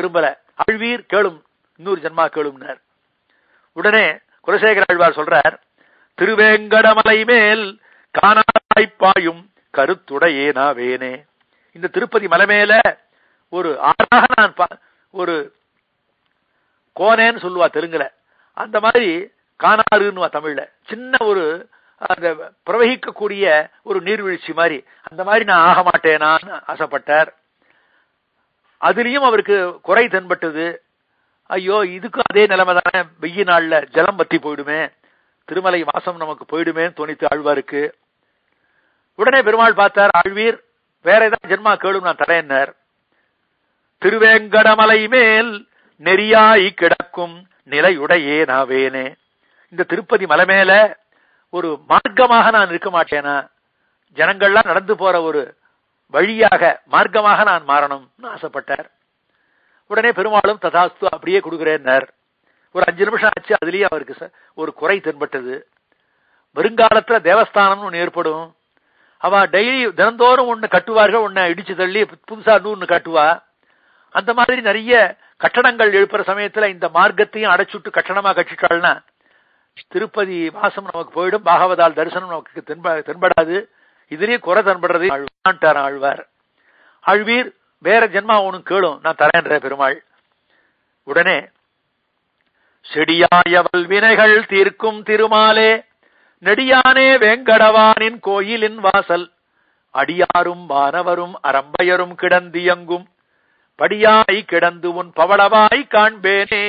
ஆழ்வீர் கேளும் இன்னொரு ஜென்மா கேளும்னார் உடனே குலசேகர ஆழ்வார் சொல்றார் திருவேங்கடமலை மேல் காணாய்ப்பாயும் கருத்துடையேனாவேனே இந்த திருப்பதி மலை மேல ஒரு ஆறாக நான் பா- ஒரு கோனேன்னு சொல்லுவா தெலுங்குல அந்த மாதிரி காணாறுன்னுவா தமிழ்ல சின்ன ஒரு அந்த பிரவகிக்கக்கூடிய ஒரு நீர்வீழ்ச்சி மாதிரி அந்த மாதிரி நான் ஆக மாட்டேனான்னு ஆசைப்பட்டார் அதுலயும் அவருக்கு குறை தென்பட்டது ஐயோ இதுக்கும் அதே நிலைமை தானே வெய்ய நாள்ல ஜலம் பத்தி போயிடுமே திருமலை வாசம் நமக்கு போயிடுமேன்னு தோணித்து ஆழ்வாருக்கு உடனே பெருமாள் பார்த்தார் ஆழ்வீர் வேற ஏதாவது ஜென்மா கேளும் நான் தரேன்னார் திருவேங்கடமலை மேல் நெறியாய் கிடக்கும் நிலையுடையே நாவேனே இந்த திருப்பதி மலை மேல ஒரு மார்க்கமாக நான் இருக்க மாட்டேனா ஜனங்கள்லாம் நடந்து போற ஒரு வழியாக மார்க்கமாக நான் மாறணும்னு ஆசைப்பட்டார் உடனே பெருமாளும் ததாஸ்து அப்படியே கொடுக்கிறேன்னார் ஒரு அஞ்சு நிமிஷம் ஆச்சு அதுலயே அவருக்கு ச- ஒரு குறை தென்பட்டது வருங்காலத்துல தேவஸ்தானம்னு ஒண்ணு ஏற்படும் அவ டெய்லி தினந்தோறும் ஒண்ணு கட்டுவார்கள் ஒண்ணு இடிச்சு தள்ளி புதுசா இன்னொன்னு கட்டுவா அந்த மாதிரி நிறைய கட்டடங்கள் எழுப்புற சமயத்துல இந்த மார்க்கத்தையும் அடைச்சுட்டு கட்டணமா கட்டிட்டாள்னா திருப்பதி வாசம் நமக்கு போயிடும் பாகவதால் தரிசனம் நமக்கு தென்ப தென்படாது இதுலயே குறை தென்படுறது ஆழ்வான்ட்டார் ஆழ்வார் ஆழ்வீர் வேற ஜென்மா உனக்கு கேளும் நான் தரேன்ற பெருமாள் உடனே செடியாய வல்வினைகள் தீர்க்கும் திருமாலே நெடியானே வேங்கடவானின் கோயிலின் வாசல் அடியாரும் வானவரும் அரம்பையரும் கிடந்தியங்கும் படியாய் கிடந்து உன் பவளவாய் காண்பேனே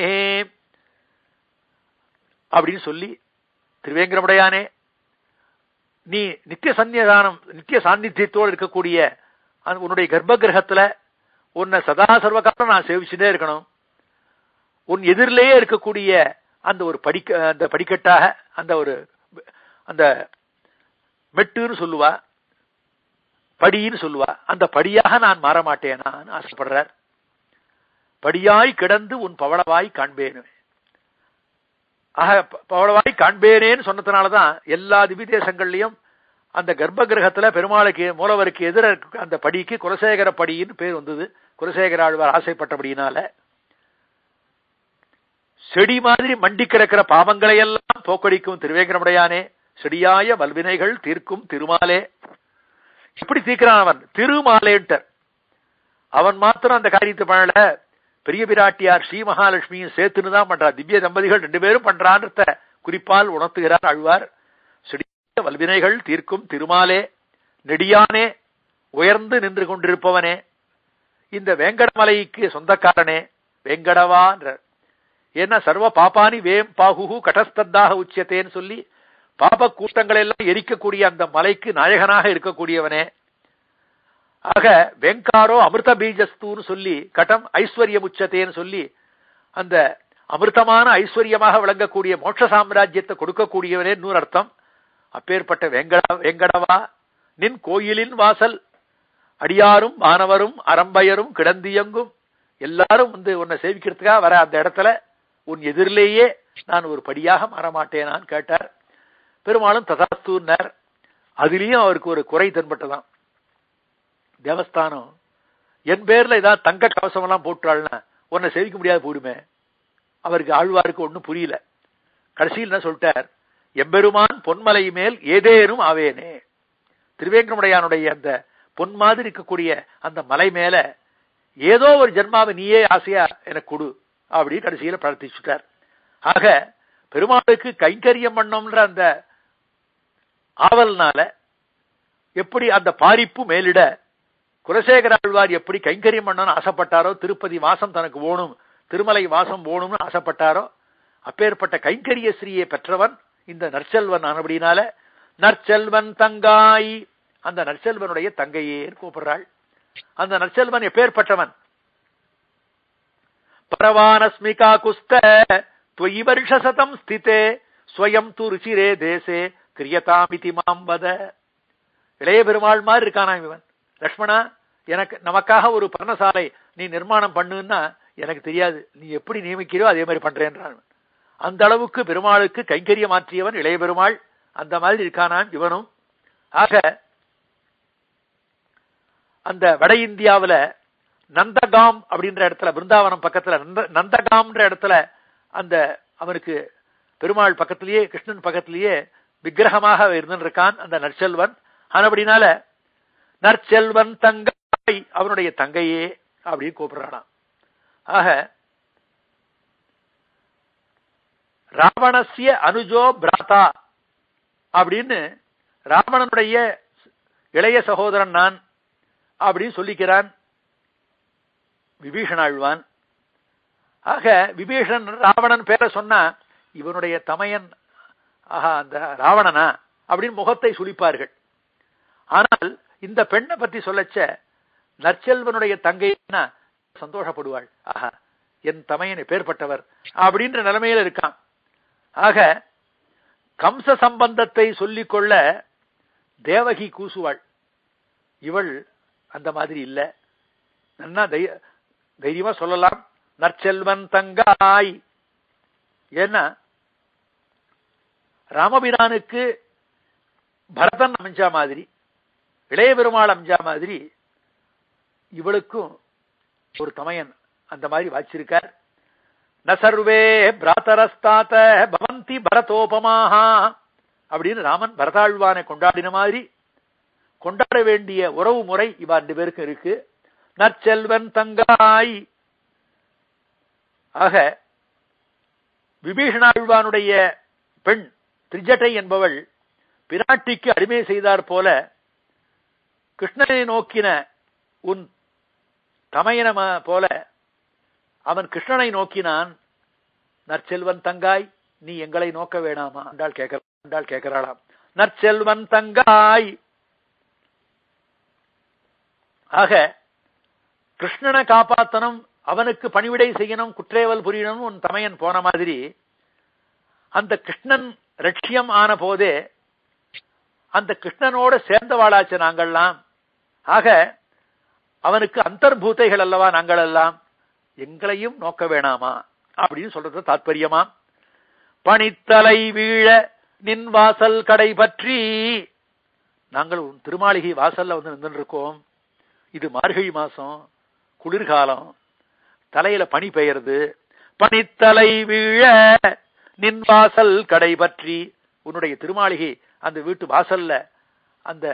அப்படின்னு சொல்லி திருவேங்கரமுடையானே நீ நித்திய சந்நிதானம் நித்திய சாநித்தியத்தோடு இருக்கக்கூடிய அந்த உன்னுடைய கர்ப்ப கிரகத்துல உன்னை சதா சர்வகாலம் நான் சேவிச்சுட்டே இருக்கணும் உன் எதிரிலேயே இருக்கக்கூடிய அந்த ஒரு படிக்க அந்த படிக்கட்டாக அந்த ஒரு அந்த மெட்டுன்னு சொல்லுவா படின்னு சொல்லுவா அந்த படியாக நான் மாற மாட்டேனான்னு ஆசைப்படுறார் படியாய் கிடந்து உன் பவளவாய் காண்பேனு ஆக ப- பவளவாய் காண்பேனேன்னு சொன்னதுனாலதான் எல்லா திவ்ய தேசங்கள்லயும் அந்த கர்ப்ப கிரகத்துல பெருமாளுக்கு மூலவருக்கு எதிர இருக்க அந்த படிக்கு குலசேகர படின்னு பேர் வந்தது குலசேகர ஆழ்வார் ஆசைப்பட்டபடியினால செடி மாதிரி மண்டி கிடக்கிற பாவங்களை எல்லாம் போக்கடிக்கும் திருவேங்கரமுடையானே செடியாய வல்வினைகள் தீர்க்கும் திருமாலே எப்படி தீர்க்கிறான் அவன் திருமாலேன்ட்டர் அவன் மாத்திரம் அந்த காரியத்தை பண்ணல பெரிய பிராட்டியார் ஸ்ரீ மகாலட்சுமியும் சேர்த்துன்னு தான் பண்றா திவ்ய தம்பதிகள் ரெண்டு பேரும் பண்றான்றத குறிப்பால் உணர்த்துகிறார் ஆழ்வார் செடியாய வல்வினைகள் தீர்க்கும் திருமாலே நெடியானே உயர்ந்து நின்று கொண்டிருப்பவனே இந்த வேங்கடமலைக்கு சொந்தக்காரனே வேங்கடவான்ற ஏன்னா சர்வ பாப்பானி வேம் பாகுகு கடஸ்தத்தாக உச்சியத்தேன்னு சொல்லி பாப கூட்டங்களை எல்லாம் எரிக்கக்கூடிய அந்த மலைக்கு நாயகனாக இருக்கக்கூடியவனே ஆக வெங்காரோ அமிர்த பீஜஸ்தூன்னு சொல்லி கடம் ஐஸ்வர்யம் உச்சத்தேன்னு சொல்லி அந்த அமிர்தமான ஐஸ்வர்யமாக விளங்கக்கூடிய மோட்ச சாம்ராஜ்யத்தை கொடுக்கக்கூடியவனே நூறு அர்த்தம் அப்பேற்பட்ட வெங்கட வெங்கடவா நின் கோயிலின் வாசல் அடியாரும் மாணவரும் அரம்பையரும் கிடந்தியங்கும் எல்லாரும் வந்து உன்னை சேவிக்கிறதுக்காக வர அந்த இடத்துல உன் எதிரிலேயே நான் ஒரு படியாக மாறமாட்டேனான்னு கேட்டார் பெருமாளும் ததாஸ்தூன்னார் அதுலயும் அவருக்கு ஒரு குறை தென்பட்டதாம் தேவஸ்தானம் என் பேர்ல ஏதாவது தங்க கவசம் எல்லாம் போட்டுறாள்னா உன்னை சேவிக்க முடியாது போடுமே அவருக்கு ஆழ்வாருக்கு ஒண்ணும் புரியல கடைசியில் என்ன சொல்லிட்டார் எம்பெருமான் பொன்மலை மேல் ஏதேனும் ஆவேனே திருவேங்கடமுடையானுடைய அந்த பொன் மாதிரி இருக்கக்கூடிய அந்த மலை மேல ஏதோ ஒரு ஜென்மாவை நீயே ஆசையா எனக்கு கொடு அப்படி கடைசியில பிரார்த்திச்சுட்டார் ஆக பெருமாளுக்கு கைங்கரியம் பண்ணோம்ன்ற அந்த ஆவல்னால எப்படி அந்த பாரிப்பு மேலிட குலசேகர ஆழ்வார் எப்படி கைங்கரியம் பண்ணணும்னு ஆசைப்பட்டாரோ திருப்பதி வாசம் தனக்கு ஓணும் திருமலை வாசம் ஓணும்னு ஆசைப்பட்டாரோ அப்பேற்பட்ட கைங்கரிய ஸ்ரீயை பெற்றவன் இந்த நற்செல்வன் ஆனபடினால நற்செல்வன் தங்காய் அந்த நற்செல்வனுடைய தங்கையே கூப்பிடுறாள் அந்த நற்செல்வன் எப்பேற்பட்டவன் பரவானஸ்மிகா குஸ்த त्वयि வருஷசதம் ஸ்திதே ஸ்வயம் து ருச்சிரே தேசே கிரியதாமிதி மாம் வத இளைய பெருமாள் மாதிரி இருக்கானா இவன் லக்ஷ்மணா எனக்கு நமக்காக ஒரு பர்ணசாலை நீ நிர்மாணம் பண்ணுன்னா எனக்கு தெரியாது நீ எப்படி நியமிக்கிறோ அதே மாதிரி பண்றேன்றான் அந்த அளவுக்கு பெருமாளுக்கு கைங்கரிய மாற்றியவன் இளைய பெருமாள் அந்த மாதிரி இருக்கானான் இவனும் ஆக அந்த வட இந்தியாவுல நந்தகாம் அப்படின்ற இடத்துல பிருந்தாவனம் பக்கத்துல நந்த நந்தகாம்ன்ற இடத்துல அந்த அவனுக்கு பெருமாள் பக்கத்திலேயே கிருஷ்ணன் பக்கத்திலேயே விக்கிரகமாக இருந்திருக்கான் அந்த நற்செல்வன் ஆனபடினால நற்செல்வன் தங்காய் அவனுடைய தங்கையே அப்படின்னு கூப்பிடுறானாம் ஆக ராவணசிய அனுஜோ பிராதா அப்படின்னு ராவணனுடைய இளைய சகோதரன் நான் அப்படின்னு சொல்லிக்கிறான் விபீஷணாழ்வான் ஆக விபீஷணன் ராவணன் பேரை சொன்னா இவனுடைய தமையன் ஆஹா அந்த ராவணனா அப்படின்னு முகத்தை சுளிப்பார்கள் ஆனால் இந்த பெண்ணை பத்தி சொல்லச்ச நற்செல்வனுடைய தங்கைன்னா சந்தோஷப்படுவாள் ஆஹா என் தமையன் பேர்பட்டவர் அப்படின்ற நிலைமையில இருக்கான் ஆக கம்ச சம்பந்தத்தை சொல்லிக்கொள்ள தேவகி கூசுவாள் இவள் அந்த மாதிரி இல்ல நன்னா தைரியமா சொல்லலாம் நற்செல்வன் தங்காய் ஏன்னா ராமபிரானுக்கு பரதன் அமைஞ்சா மாதிரி இளைய பெருமாள் அமைஞ்சா மாதிரி இவளுக்கும் ஒரு தமையன் அந்த மாதிரி வாச்சிருக்கார் ந சர்வே பிராத்தரஸ்தாத்த பவந்தி பரதோபமாகா அப்படின்னு ராமன் பரதாழ்வானை கொண்டாடின மாதிரி கொண்டாட வேண்டிய உறவு முறை இவா ரெண்டு பேருக்கு இருக்கு நற்செல்வன் தங்காய் ஆக விபீஷணாழ்வானுடைய பெண் திரிஜட்டை என்பவள் பிராட்டிக்கு அடிமை செய்தார் போல கிருஷ்ணனை நோக்கின உன் தமையன போல அவன் கிருஷ்ணனை நோக்கினான் நற்செல்வன் தங்காய் நீ எங்களை நோக்க வேணாமா என்றால் கேட்க என்றால் கேட்கிறாளாம் நற்செல்வன் தங்காய் ஆக கிருஷ்ணனை காப்பாத்தனும் அவனுக்கு பணிவிடை செய்யணும் குற்றேவல் புரியணும் உன் தமையன் போன மாதிரி அந்த கிருஷ்ணன் லட்சியம் ஆன போதே அந்த கிருஷ்ணனோட சேர்ந்தவாளாச்சு நாங்கள்லாம் ஆக அவனுக்கு அந்தர்பூத்தைகள் அல்லவா நாங்கள் எல்லாம் எங்களையும் நோக்க வேணாமா அப்படின்னு சொல்றது தாற்பயமா பனித்தலை வீழ நின் வாசல் கடை பற்றி நாங்கள் திருமாளிகை வாசல்ல வந்து நின்று இருக்கோம் இது மார்கழி மாசம் குளிர்காலம் தலையில பனி பெயருது பனித்தலை வீழ நின் வாசல் கடை பற்றி உன்னுடைய திருமாளிகை அந்த வீட்டு வாசல்ல அந்த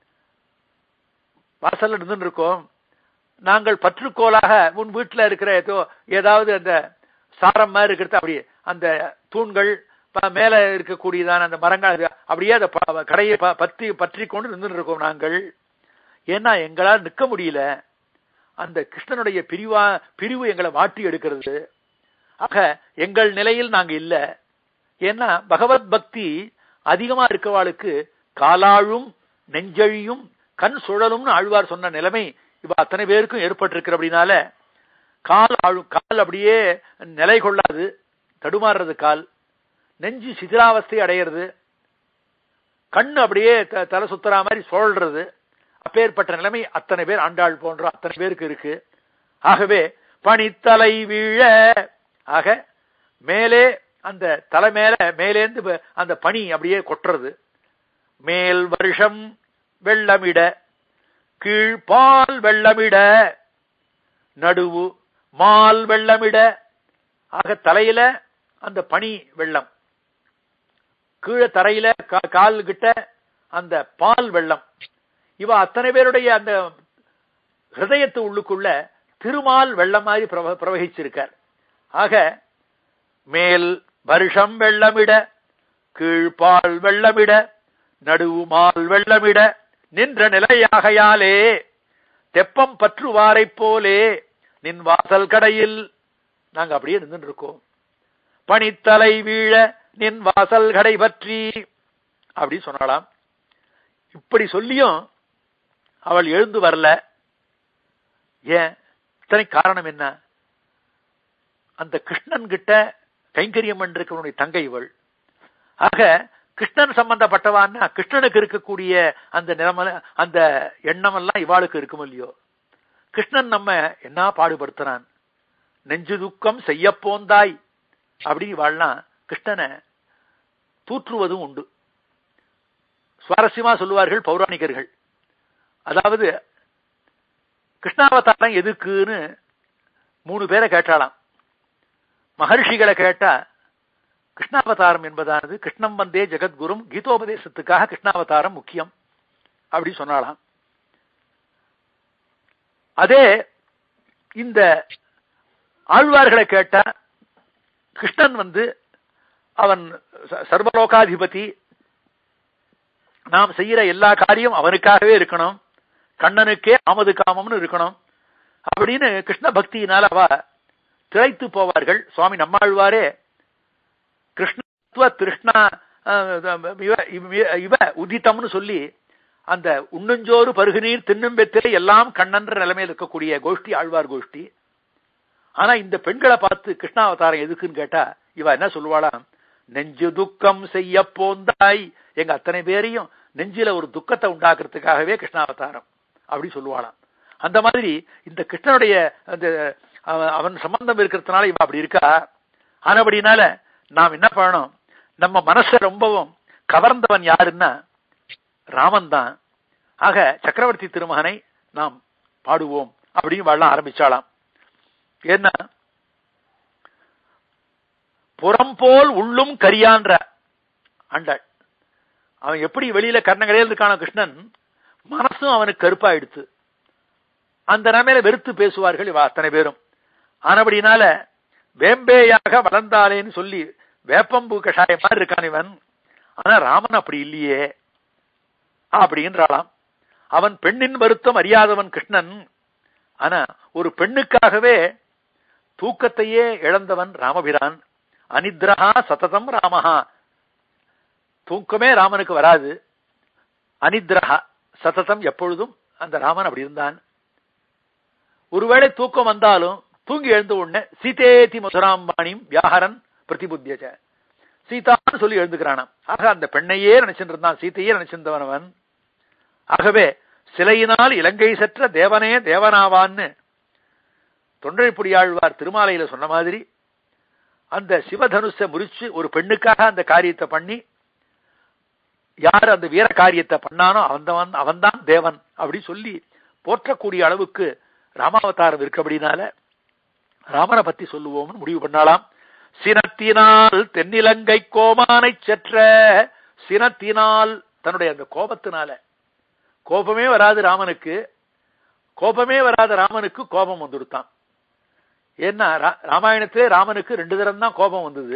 வாசல்ல நின்று இருக்கோம் நாங்கள் பற்றுக்கோளாக உன் வீட்டுல இருக்கிற ஏதோ ஏதாவது அந்த சாரம் மாதிரி இருக்கிறது அப்படி அந்த தூண்கள் மேல இருக்கக்கூடியதான அந்த மரங்கள் அப்படியே அந்த கடையை பற்றி பற்றி கொண்டு நின்று இருக்கோம் நாங்கள் ஏன்னா எங்களால் நிற்க முடியல அந்த கிருஷ்ணனுடைய பிரிவா பிரிவு எங்களை மாற்றி எடுக்கிறது ஆக எங்கள் நிலையில் நாங்க இல்ல ஏன்னா பகவத் பக்தி அதிகமா இருக்கவாளுக்கு காலாழும் நெஞ்சழியும் கண் சுழலும்னு ஆழ்வார் சொன்ன நிலைமை இவ அத்தனை பேருக்கும் ஏற்பட்டிருக்கிற அப்படின்னால கால் ஆழும் கால் அப்படியே நிலை கொள்ளாது தடுமாறுறது கால் நெஞ்சு சிதிராவஸ்தை அடையிறது கண்ணு அப்படியே தலை சுத்துற மாதிரி சுழல்றது அப்பேற்பட்ட நிலைமை அத்தனை பேர் ஆண்டாள் போன்ற அத்தனை பேருக்கு இருக்கு ஆகவே பனித்தலை வீழ ஆக மேலே அந்த தலை மேல மேலேந்து அந்த பனி அப்படியே கொட்டுறது மேல் வருஷம் வெள்ளமிட கீழ்பால் வெள்ளமிட நடுவு மால் வெள்ளமிட ஆக தலையில அந்த பனி வெள்ளம் கீழே தரையில கால் கிட்ட அந்த பால் வெள்ளம் இவ அத்தனை பேருடைய அந்த ஹிருதயத்து உள்ளுக்குள்ள திருமால் வெள்ளம் மாதிரி பிரவகிச்சிருக்கார் ஆக மேல் வருஷம் வெள்ளமிட கீழ்பால் வெள்ளமிட நடுவு மால் வெள்ளமிட நின்ற நிலையாகையாலே தெப்பம் பற்றுவாரை போலே நின் வாசல் கடையில் நாங்க அப்படியே நின்று இருக்கோம் பனித்தலை வீழ நின் வாசல் கடை பற்றி அப்படி சொன்னாலாம் இப்படி சொல்லியும் அவள் எழுந்து வரல ஏன் இத்தனை காரணம் என்ன அந்த கிருஷ்ணன் கிட்ட கைங்கரியம் இருக்கிறவனுடைய தங்கை இவள் ஆக கிருஷ்ணன் சம்பந்தப்பட்டவான்னா கிருஷ்ணனுக்கு இருக்கக்கூடிய அந்த நிலைமை அந்த எண்ணம் எல்லாம் இவாளுக்கு இருக்கும் இல்லையோ கிருஷ்ணன் நம்ம என்ன பாடுபடுத்துறான் நெஞ்சு துக்கம் செய்ய போந்தாய் அப்படின்னு இவாள்லாம் கிருஷ்ணனை தூற்றுவதும் உண்டு சுவாரஸ்யமா சொல்லுவார்கள் பௌராணிகர்கள் அதாவது கிருஷ்ணாவதாரம் எதுக்குன்னு மூணு பேரை கேட்டாலாம் மகர்ஷிகளை கேட்டா கிருஷ்ணாவதாரம் என்பதானது கிருஷ்ணம் வந்தே ஜெகத்குரும் கீதோபதேசத்துக்காக கிருஷ்ணாவதாரம் முக்கியம் அப்படி சொன்னாலாம் அதே இந்த ஆழ்வார்களை கேட்டா கிருஷ்ணன் வந்து அவன் ச- சர்வலோகாதிபதி நாம் செய்யற எல்லா காரியம் அவனுக்காகவே இருக்கணும் கண்ணனுக்கே ஆமது காமம்னு இருக்கணும் அப்படின்னு கிருஷ்ண பக்தியினால அவ திளைத்து போவார்கள் சுவாமி நம்மாழ்வாரே கிருஷ்ணத்துவ திருஷ்ணா அஹ், இவ இவ- இவ உதித்தம்னு சொல்லி அந்த உண்ணுஞ்சோறு பருகுநீர் தின்னும் வெத்திலை எல்லாம் கண்ணன்ற நிலைமையில் இருக்கக்கூடிய கோஷ்டி ஆழ்வார் கோஷ்டி ஆனா இந்த பெண்களை பார்த்து கிருஷ்ணாவதாரம் எதுக்குன்னு கேட்டா இவ என்ன சொல்லுவாளாம் நெஞ்சு துக்கம் செய்ய போந்தாய் எங்க அத்தனை பேரையும் நெஞ்சில ஒரு துக்கத்தை உண்டாக்குறதுக்காகவே கிருஷ்ணாவதாரம் அப்படி சொல்லுவாளாம் அந்த மாதிரி இந்த கிருஷ்ணனுடைய அந்த அவ- அவன் சம்பந்தம் இருக்கிறதுனால இவ அப்படி இருக்கா ஆனபடினால நாம் என்ன பண்ணணும் நம்ம மனசை ரொம்பவும் கவர்ந்தவன் யாருன்னா ராமன் தான் ஆக சக்கரவர்த்தி திருமகனை நாம் பாடுவோம் அப்படின்னு வாழ ஆரம்பிச்சாளாம் ஏன்னா புறம்போல் உள்ளும் கரியான்ற அண்டாள் அவன் எப்படி வெளியில கர்ணங்கடையில் இருக்கான கிருஷ்ணன் மனசும் அவனுக்கு கருப்பாயிடுத்து அந்த நிலைமையில வெறுத்து பேசுவார்கள் இவ அத்தனை பேரும் ஆனபடினால வேம்பேயாக வளர்ந்தாலேன்னு சொல்லி வேப்பம்பு கஷாயம் மாதிரி இருக்கான் இவன் ஆனா ராமன் அப்படி இல்லையே அப்படின்றாளாம் அவன் பெண்ணின் வருத்தம் அறியாதவன் கிருஷ்ணன் ஆனா ஒரு பெண்ணுக்காகவே தூக்கத்தையே இழந்தவன் ராமபிரான் அனித்ரஹா சததம் ராமஹா தூக்கமே ராமனுக்கு வராது அனித்ரஹா சததம் எப்பொழுதும் அந்த ராமன் அப்படி இருந்தான் ஒருவேளை தூக்கம் வந்தாலும் தூங்கி எழுந்த உடனே சீதேதி மதுராம்பாணியும் வியாகரன் பிரதிபுத்தியச்ச சீதான்னு சொல்லி எழுந்துக்கிறானாம் ஆக அந்த பெண்ணையே நினைச்சிட்டு இருந்தான் சீத்தையே நினைச்சிருந்தவன் அவன் ஆகவே சிலையினால் இலங்கை சற்ற தேவனே தேவனாவான்னு தொண்டரைப்புடியாழ்வார் திருமாலையில சொன்ன மாதிரி அந்த சிவதனுஷ முறிச்சு ஒரு பெண்ணுக்காக அந்த காரியத்தை பண்ணி யார் அந்த வீர காரியத்தை பண்ணானோ அவன் அவன்தான் தேவன் அப்படி சொல்லி போற்றக்கூடிய அளவுக்கு ராமாவதாரம் இருக்கபடினால ராமனை பத்தி சொல்லுவோம்னு முடிவு பண்ணலாம் சினத்தினால் தென்னிலங்கை கோமானை செற்ற சினத்தினால் தன்னுடைய அந்த கோபத்தினால கோபமே வராது ராமனுக்கு கோபமே வராத ராமனுக்கு கோபம் வந்துடுத்தான் ஏன்னா ரா- ராமாயணத்திலே ராமனுக்கு ரெண்டு தரம் தான் கோபம் வந்தது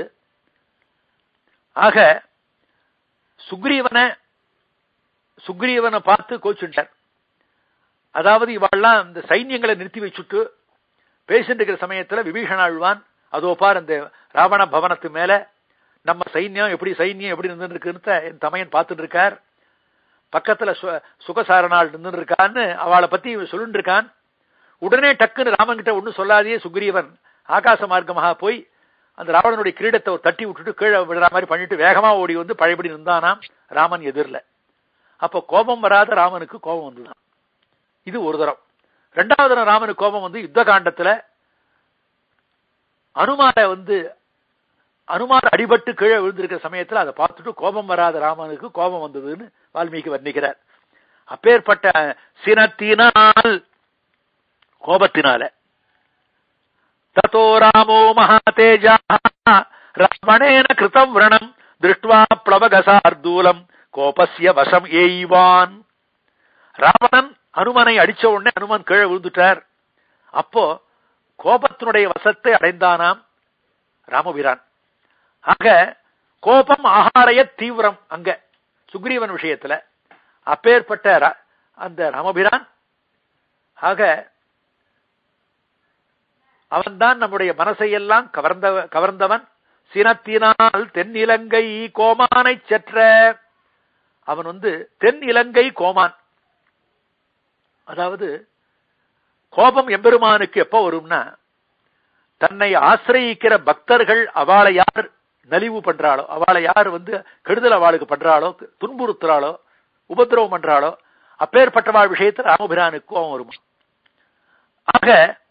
ஆக சுக்ரீவனை சுக்ரீவனை பார்த்து கோச்சுட்டார் அதாவது இவாள்லாம் இந்த சைன்யங்களை நிறுத்தி வச்சுட்டு பேசிட்டு இருக்கிற சமயத்துல விபீஷணாழ்வான் அதோ பார் அந்த ராவண பவனத்து மேல நம்ம சைன்யம் எப்படி சைன்யம் எப்படி நின்று இருக்குன்னு என் தமையன் பார்த்துட்டு இருக்கார் பக்கத்துல சு- சுகசாரனாள் நின்று இருக்கான்னு அவளை பத்தி சொல்லிட்டு இருக்கான் உடனே டக்குன்னு ராமன் கிட்ட ஒன்னும் சொல்லாதே சுக்ரீவன் ஆகாச மார்க்கமாக போய் அந்த ராவணனுடைய கிரீடத்தை ஒரு தட்டி விட்டுட்டு கீழே விடுற மாதிரி பண்ணிட்டு வேகமா ஓடி வந்து பழையபடி நின்றானாம் ராமன் எதிரில் அப்போ கோபம் வராத ராமனுக்கு கோபம் வந்துதான் இது ஒரு தரம் ரெண்டாவது தரம் ராமனுக்கு கோபம் வந்து யுத்த காண்டத்துல அனுமார வந்து அனுமார் அடிபட்டு கீழே விழுந்திருக்கிற சமயத்துல அதை பார்த்துட்டு கோபம் வராத ராமனுக்கு கோபம் வந்ததுன்னு வால்மீகி வர்ணிக்கிறார் அப்பேற்பட்ட சினத்தினால் கோபத்தினால ததோ ராமோ மகாதேஜா ராவணேன கிருதம் விரணம் திருஷ்டுவா பிளவகசார்தூலம் கோபஸ்ய வசம் ஏய்வான் ராவணன் அனுமனை அடிச்ச உடனே அனுமன் கீழே விழுந்துட்டார் அப்போ கோபத்தினுடைய வசத்தை அடைந்தானாம் ராமபிரான் ஆக கோபம் ஆகாரைய தீவிரம் அங்க சுக்ரீவன் விஷயத்துல அப்பேற்பட்ட ரா- அந்த ராமபிரான் ஆக அவன்தான் நம்முடைய மனசையெல்லாம் கவர்ந்த கவர்ந்தவன் சினத்தினால் தென்னிலங்கை கோமானை செற்ற அவன் வந்து தென் இலங்கை கோமான் அதாவது கோபம் எம்பெருமானுக்கு எப்ப வரும்னா தன்னை ஆசிரயிக்கிற பக்தர்கள் அவளை யார் நலிவு பண்றாளோ அவளை யார் வந்து கெடுதல் அவளுக்கு பண்றாளோ துன்புறுத்துறாளோ உபதிரவம் பண்றாளோ அப்பேற்பட்டவாள் விஷயத்தில் ராமபிரானுக்கு கோபம் வருமா ஆக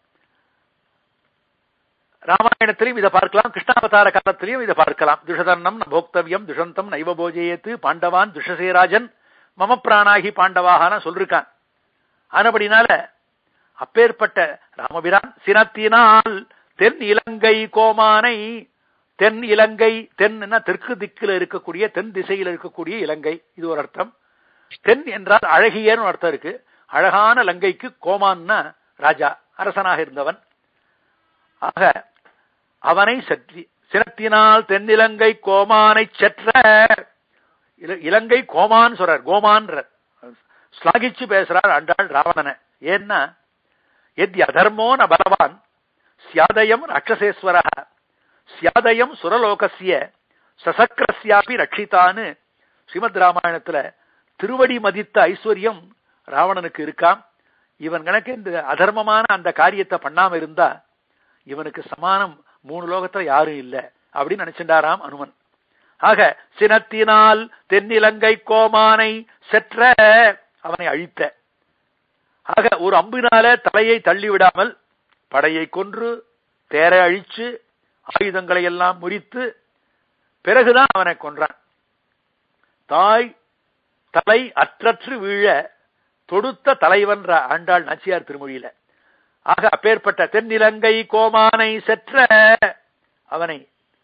ராமாயணத்திலையும் இதை பார்க்கலாம் கிருஷ்ணாவதார காலத்திலையும் இதை பார்க்கலாம் துஷதன்னம் ந போக்தவியம் துஷந்தம் நைவ போஜயத்து பாண்டவான் துஷசேராஜன் மம பிராணாகி பாண்டவாகனா சொல்லிருக்கான் ஆனபடினால அப்பேற்பட்ட ராமபிரான் சினத்தினால் தென் இலங்கை கோமானை தென் இலங்கை தென்னா தெற்கு திக்கில் இருக்கக்கூடிய தென் திசையில் இருக்கக்கூடிய இலங்கை இது ஒரு அர்த்தம் தென் என்றால் அழகியன்னு அர்த்தம் இருக்கு அழகான லங்கைக்கு கோமான்னா ராஜா அரசனாக இருந்தவன் ஆக அவனை சற்றி சினத்தினால் தென்னிலங்கை கோமானை செற்ற இலங்கை கோமான் சொல்றார் கோமான்ற ஸ்லாகிச்சு பேசுறார் அண்டாள் ராவணனை ஏன்னா எத் அதர்மோ ந பலவான் சியாதயம் ராட்சசேஸ்வர சியாதயம் சுரலோகசிய சசக்கரஸ்யாபி ரட்சித்தான்னு ஸ்ரீமத் ராமாயணத்துல திருவடி மதித்த ஐஸ்வர்யம் ராவணனுக்கு இருக்காம் இவன் கணக்கு இந்த அதர்மமான அந்த காரியத்தை பண்ணாம இருந்தா இவனுக்கு சமானம் மூணு லோகத்துல யாரும் இல்ல அப்படின்னு நினைச்சுட்டாராம் அனுமன் ஆக சினத்தினால் தென்னிலங்கை கோமானை செற்ற அவனை அழித்த ஆக ஒரு அம்பினால தலையை தள்ளி விடாமல் படையை கொன்று தேரை அழிச்சு ஆயுதங்களை எல்லாம் முறித்து பிறகுதான் அவனை கொன்றான் தாய் தலை அற்றற்று வீழ தொடுத்த தலைவன்ற ஆண்டாள் நாச்சியார் திருமொழியில ஆக அப்பேற்பட்ட தென்னிலங்கை கோமானை செற்ற அவனை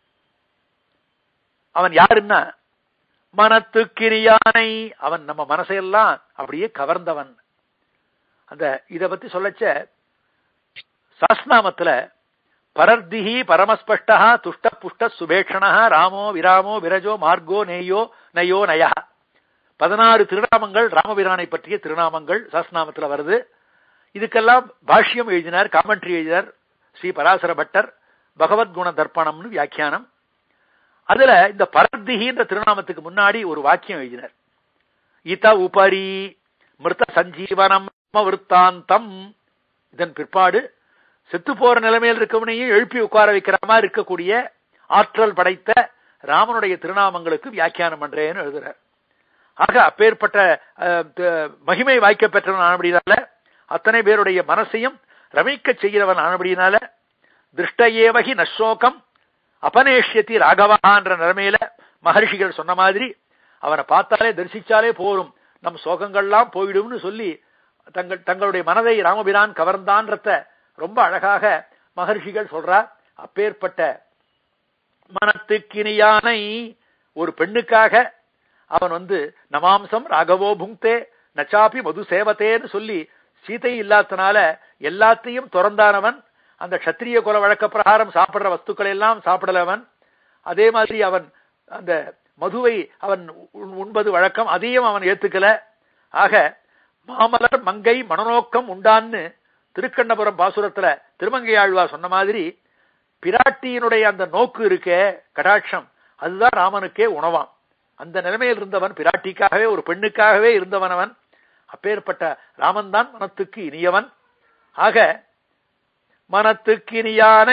அவன் யாருன்னா மனத்துக்கிரியானை அவன் நம்ம மனசையெல்லாம் அப்படியே கவர்ந்தவன் அந்த இத பத்தி சொல்லச்ச சாஸ்நாமத்துல பரர்திஹி பரமஸ்பஷ்டா துஷ்ட புஷ்ட சுபேஷணா ராமோ விராமோ விரஜோ மார்கோ நேயோ நயோ நயா பதினாறு திருநாமங்கள் ராமபிரானை பற்றிய திருநாமங்கள் சாஸ்நாமத்துல வருது இதுக்கெல்லாம் பாஷ்யம் எழுதினார் காமெண்ட்ரி எழுதினார் ஸ்ரீ பராசர பட்டர் பகவத்குண தர்ப்பணம்னு வியாக்கியானம் அதுல இந்த பரர்திகின்ற திருநாமத்துக்கு முன்னாடி ஒரு வாக்கியம் எழுதினார் இத உபரி மிருத சஞ்சீவனம் விற்த்தாந்தம் இதன் பிற்பாடு செத்து போற நிலைமையில் இருக்கவனையும் எழுப்பி உட்கார வைக்கிற மாதிரி இருக்கக்கூடிய ஆற்றல் படைத்த ராமனுடைய திருநாமங்களுக்கு வியாக்கியானம் பண்றேன்னு எழுதுறார் ஆக அப்பேற்பட்ட மகிமை வாய்க்க பெற்றவன் ஆனபடினால அத்தனை பேருடைய மனசையும் ரமிக்க செய்கிறவன் ஆனபடினால திருஷ்டஏவகி நஷோகம் அபநேஷ்யத்தி ராகவான்ற நிலைமையில மகர்ஷிகள் சொன்ன மாதிரி அவனை பார்த்தாலே தரிசிச்சாலே போரும் நம் சோகங்கள்லாம் போயிடும்னு சொல்லி தங்கள் தங்களுடைய மனதை ராமபிரான் கவர்ந்தான்றத ரொம்ப அழகாக மகர்ஷிகள் சொல்றார் அப்பேற்பட்ட மனத்துக்கினியானை ஒரு பெண்ணுக்காக அவன் வந்து நமாம்சம் ராகவோ புங்தே நச்சாப்பி மது சேவத்தேன்னு சொல்லி சீதை இல்லாதனால எல்லாத்தையும் துறந்தானவன் அந்த கத்திரிய குல வழக்க பிரகாரம் சாப்பிடுற வஸ்துக்களை எல்லாம் சாப்பிடலவன் அதே மாதிரி அவன் அந்த மதுவை அவன் உண்பது வழக்கம் அதையும் அவன் ஏத்துக்கல ஆக மாமலர் மங்கை மனநோக்கம் உண்டான்னு திருக்கண்ணபுரம் பாசுரத்துல திருமங்கையாழ்வா சொன்ன மாதிரி பிராட்டியினுடைய அந்த நோக்கு இருக்கே கடாட்சம் அதுதான் ராமனுக்கே உணவாம் அந்த நிலைமையில் இருந்தவன் பிராட்டிக்காகவே ஒரு பெண்ணுக்காகவே இருந்தவனவன் அப்பேற்பட்ட ராமன் தான் மனத்துக்கு இனியவன் ஆக மனத்துக்கு இனியானை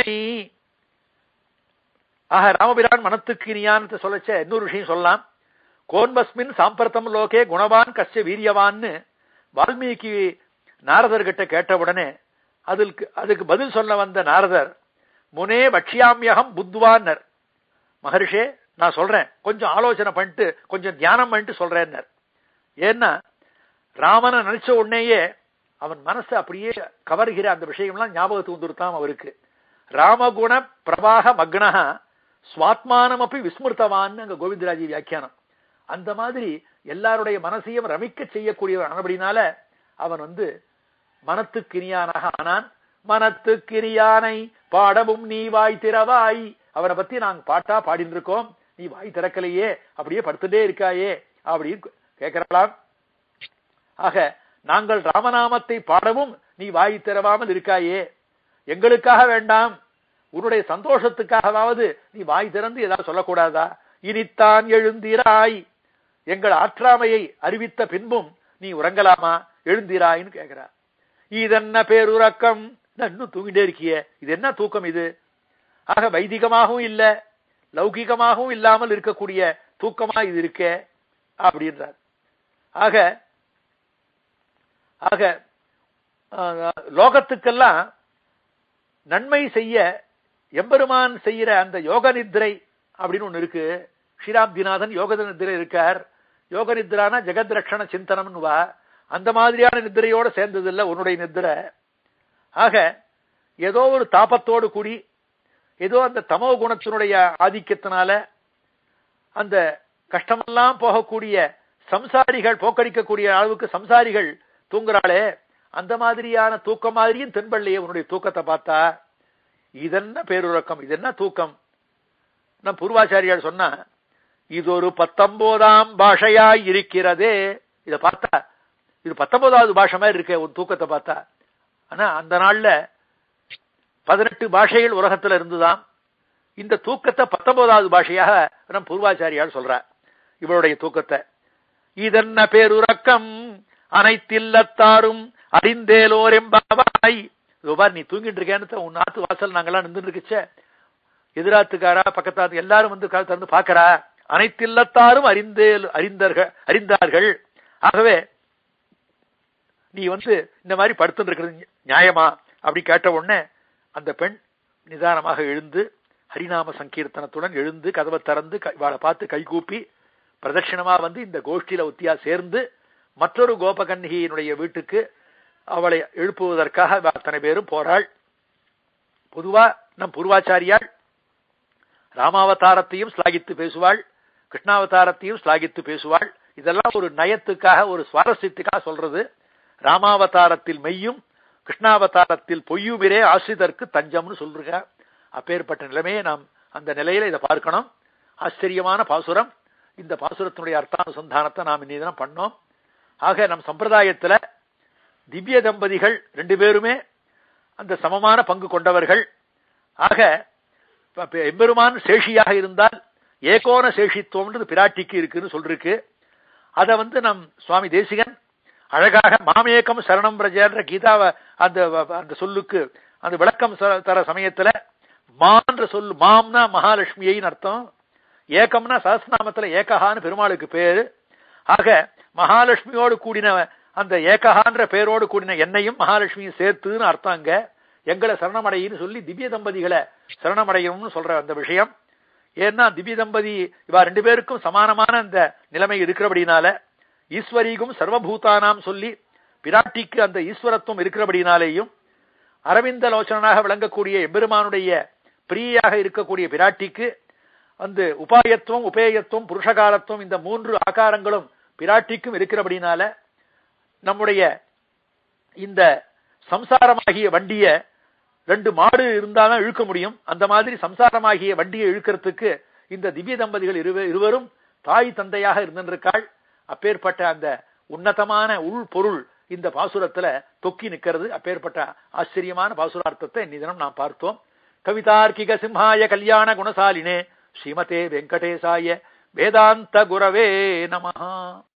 ஆக ராமபிரான் மனத்துக்கு இனியான்னு சொல்லச்ச இன்னொரு விஷயம் சொல்லலாம் கோன்பஸ்மின் சாம்பிரதம் லோகே குணவான் கஷ்ட வீரியவான்னு வால்மீகி நாரதர்கிட்ட கேட்டவுடனே அதுக்கு அதுக்கு பதில் சொல்ல வந்த நாரதர் முனே பக்ஷியாமியகம் புத்வான்னர் மகர்ஷே நான் சொல்றேன் கொஞ்சம் ஆலோசனை பண்ணிட்டு கொஞ்சம் தியானம் பண்ணிட்டு சொல்றேன்னர் ஏன்னா ராமனை நினைச்ச உடனேயே அவன் மனசு அப்படியே கவர்கிற அந்த விஷயம்லாம் ஞாபகத்துக்கு வந்துருத்தாம் அவருக்கு ராமகுண பிரவாக மக்னஹா சுவாத்மானம் அப்படி விஸ்மிருத்தவான்னு அங்க கோவிந்தராஜி வியாக்கியானம் அந்த மாதிரி எல்லாருடைய மனசையும் ரமிக்க செய்யக்கூடியவன் ஆனபடினால அவன் வந்து மனத்துக்கிரியானாக ஆனான் மனத்துக்கிரியானை பாடவும் நீ வாய் திறவாய் அவனை பத்தி நாங்க பாட்டா பாடிட்டு இருக்கோம் நீ வாய் திறக்கலையே அப்படியே படுத்துட்டே இருக்காயே அப்படின்னு கேட்கலாம் ஆக நாங்கள் ராமநாமத்தை பாடவும் நீ வாய் திறவாமல் இருக்காயே எங்களுக்காக வேண்டாம் உன்னுடைய சந்தோஷத்துக்காகவாவது நீ வாய் திறந்து ஏதாவது சொல்லக்கூடாதா இனித்தான் எழுந்திராய் எங்கள் ஆற்றாமையை அறிவித்த பின்பும் நீ உறங்கலாமா எழுந்திராயின்னு கேட்கிறா இதென்ன பேருறக்கம் இன்னும் தூங்கிட்டே இருக்கிய இது என்ன தூக்கம் இது ஆக வைதிகமாகவும் இல்ல லௌகிகமாகவும் இல்லாமல் இருக்கக்கூடிய தூக்கமா இது இருக்கே அப்படின்றார் ஆக ஆக லோகத்துக்கெல்லாம் நன்மை செய்ய எம்பெருமான் செய்யற அந்த யோக நித்ரை அப்படின்னு ஒண்ணு இருக்கு ஸ்ரீராம்திநாதன் யோக நித்ரை இருக்கார் யோக நித்ரான ஜெகத் ரட்சண சிந்தனம்னு வா அந்த மாதிரியான நித்திரையோட சேர்ந்தது இல்ல உன்னுடைய நித்திரை ஆக ஏதோ ஒரு தாபத்தோடு கூடி ஏதோ அந்த தமோ குணத்தினுடைய ஆதிக்கத்தினால அந்த கஷ்டமெல்லாம் போகக்கூடிய சம்சாரிகள் போக்கடிக்கக்கூடிய அளவுக்கு சம்சாரிகள் தூங்குறாளே அந்த மாதிரியான தூக்கம் மாதிரியும் தென்பள்ளியே உன்னுடைய தூக்கத்தை பார்த்தா இதென்ன பேருறக்கம் இது என்ன தூக்கம் நம் பூர்வாச்சாரியார் சொன்னா இது ஒரு பத்தொன்பதாம் பாஷையாய் இருக்கிறதே இதை பார்த்தா இது பத்தொன்பதாவது பாஷை மாதிரி இருக்க ஒரு தூக்கத்தை பார்த்தா ஆனா அந்த நாள்ல பதினெட்டு பாஷைகள் உலகத்துல இருந்துதான் இந்த தூக்கத்தை பத்தொன்பதாவது பாஷையாக நம் பூர்வாச்சாரியார் சொல்றார் இவருடைய தூக்கத்தை இதென்ன பேருறக்கம் அனைத்தில்லத்தாரும் அறிந்தேலோர் எம்பாவாய் பார் நீ தூங்கிட்டு இருக்கேன்னு உன் நாத்து வாசல் நாங்கெல்லாம் நின்று இருக்குச்சே எதிராத்துக்காரா பக்கத்தாத்து எல்லாரும் வந்து கால் திறந்து பாக்கறா அனைத்தில்லத்தாரும் அறிந்தே அறிந்தார்கள் அறிந்தார்கள் ஆகவே நீ வந்து இந்த மாதிரி படுத்துட்டு இருக்கிறது நியாயமா அப்படி கேட்ட உடனே அந்த பெண் நிதானமாக எழுந்து ஹரிநாம சங்கீர்த்தனத்துடன் எழுந்து கதவை திறந்து இவாளை பார்த்து கைகூப்பி பிரதட்சிணமா வந்து இந்த கோஷ்டியில ஒத்தியா சேர்ந்து மற்றொரு கோபகன்னிகையினுடைய வீட்டுக்கு அவளை எழுப்புவதற்காக அத்தனை பேரும் போறாள் பொதுவா நம் பூர்வாச்சாரியாள் ராமாவதாரத்தையும் ஸ்லாகித்து பேசுவாள் கிருஷ்ணாவதாரத்தையும் ஸ்லாகித்து பேசுவாள் இதெல்லாம் ஒரு நயத்துக்காக ஒரு சுவாரஸ்யத்துக்காக சொல்றது ராமாவதாரத்தில் மெய்யும் கிருஷ்ணாவதாரத்தில் பொய்யுமிரே ஆசிரியருக்கு தஞ்சம்னு சொல்றாங்க அப்பேற்பட்ட நிலைமையை நாம் அந்த நிலையில இதை பார்க்கணும் ஆச்சரியமான பாசுரம் இந்த பாசுரத்தினுடைய அர்த்தானுசந்தானத்தை நாம் இன்னி தினம் பண்ணோம் ஆக நம் சம்பிரதாயத்துல திவ்ய தம்பதிகள் ரெண்டு பேருமே அந்த சமமான பங்கு கொண்டவர்கள் ஆக எம்பெருமான் சேஷியாக இருந்தால் ஏகோன சேஷித்துவம்ன்றது பிராட்டிக்கு இருக்குன்னு சொல்லிருக்கு அதை வந்து நம் சுவாமி தேசிகன் அழகாக மாமேக்கம் சரணம் பிரஜன்ற கீதாவை அந்த அந்த சொல்லுக்கு அந்த விளக்கம் தர சமயத்துல மான்ற சொல் மாம்னா மகாலட்சுமியைன்னு அர்த்தம் ஏக்கம்னா சஹஸ்நாமத்துல ஏகஹான்னு பெருமாளுக்கு பேரு ஆக மகாலட்சுமியோடு கூடின அந்த ஏகஹான்ற பேரோடு கூடின என்னையும் மகாலட்சுமியும் சேர்த்துன்னு அர்த்தம் அங்க எங்களை சரணமடையின்னு சொல்லி திவ்ய தம்பதிகளை சரணமடையணும்னு சொல்ற அந்த விஷயம் ஏன்னா திவ்ய தம்பதி இவா ரெண்டு பேருக்கும் சமானமான அந்த நிலைமை இருக்கிறபடினால ஈஸ்வரீகும் சர்வபூதானாம் சொல்லி பிராட்டிக்கு அந்த ஈஸ்வரத்துவம் இருக்கிறபடினாலேயும் அரவிந்த லோச்சனாக விளங்கக்கூடிய எம்பெருமானுடைய பிரியாக இருக்கக்கூடிய பிராட்டிக்கு அந்த உபாயத்துவம் உபேயத்துவம் புருஷகாலத்துவம் இந்த மூன்று ஆகாரங்களும் பிராட்டிக்கும் இருக்கிறபடினால நம்முடைய இந்த சம்சாரமாகிய வண்டிய ரெண்டு மாடு இருந்தாலும் இழுக்க முடியும் அந்த மாதிரி சம்சாரமாகிய வண்டியை இழுக்கிறதுக்கு இந்த திவ்ய தம்பதிகள் இருவரும் தாய் தந்தையாக இருந்திருக்காள் அப்பேற்பட்ட அந்த உன்னதமான உள் பொருள் இந்த பாசுரத்துல தொக்கி நிக்கிறது அப்பேற்பட்ட ஆச்சரியமான பாசுரார்த்தத்தை இன்னி தினம் நாம் பார்த்தோம் கவிதார்க்கிக சிம்ஹாய கல்யாண குணசாலினே ஸ்ரீமதே வெங்கடேசாய வேதாந்த குரவே நமஹா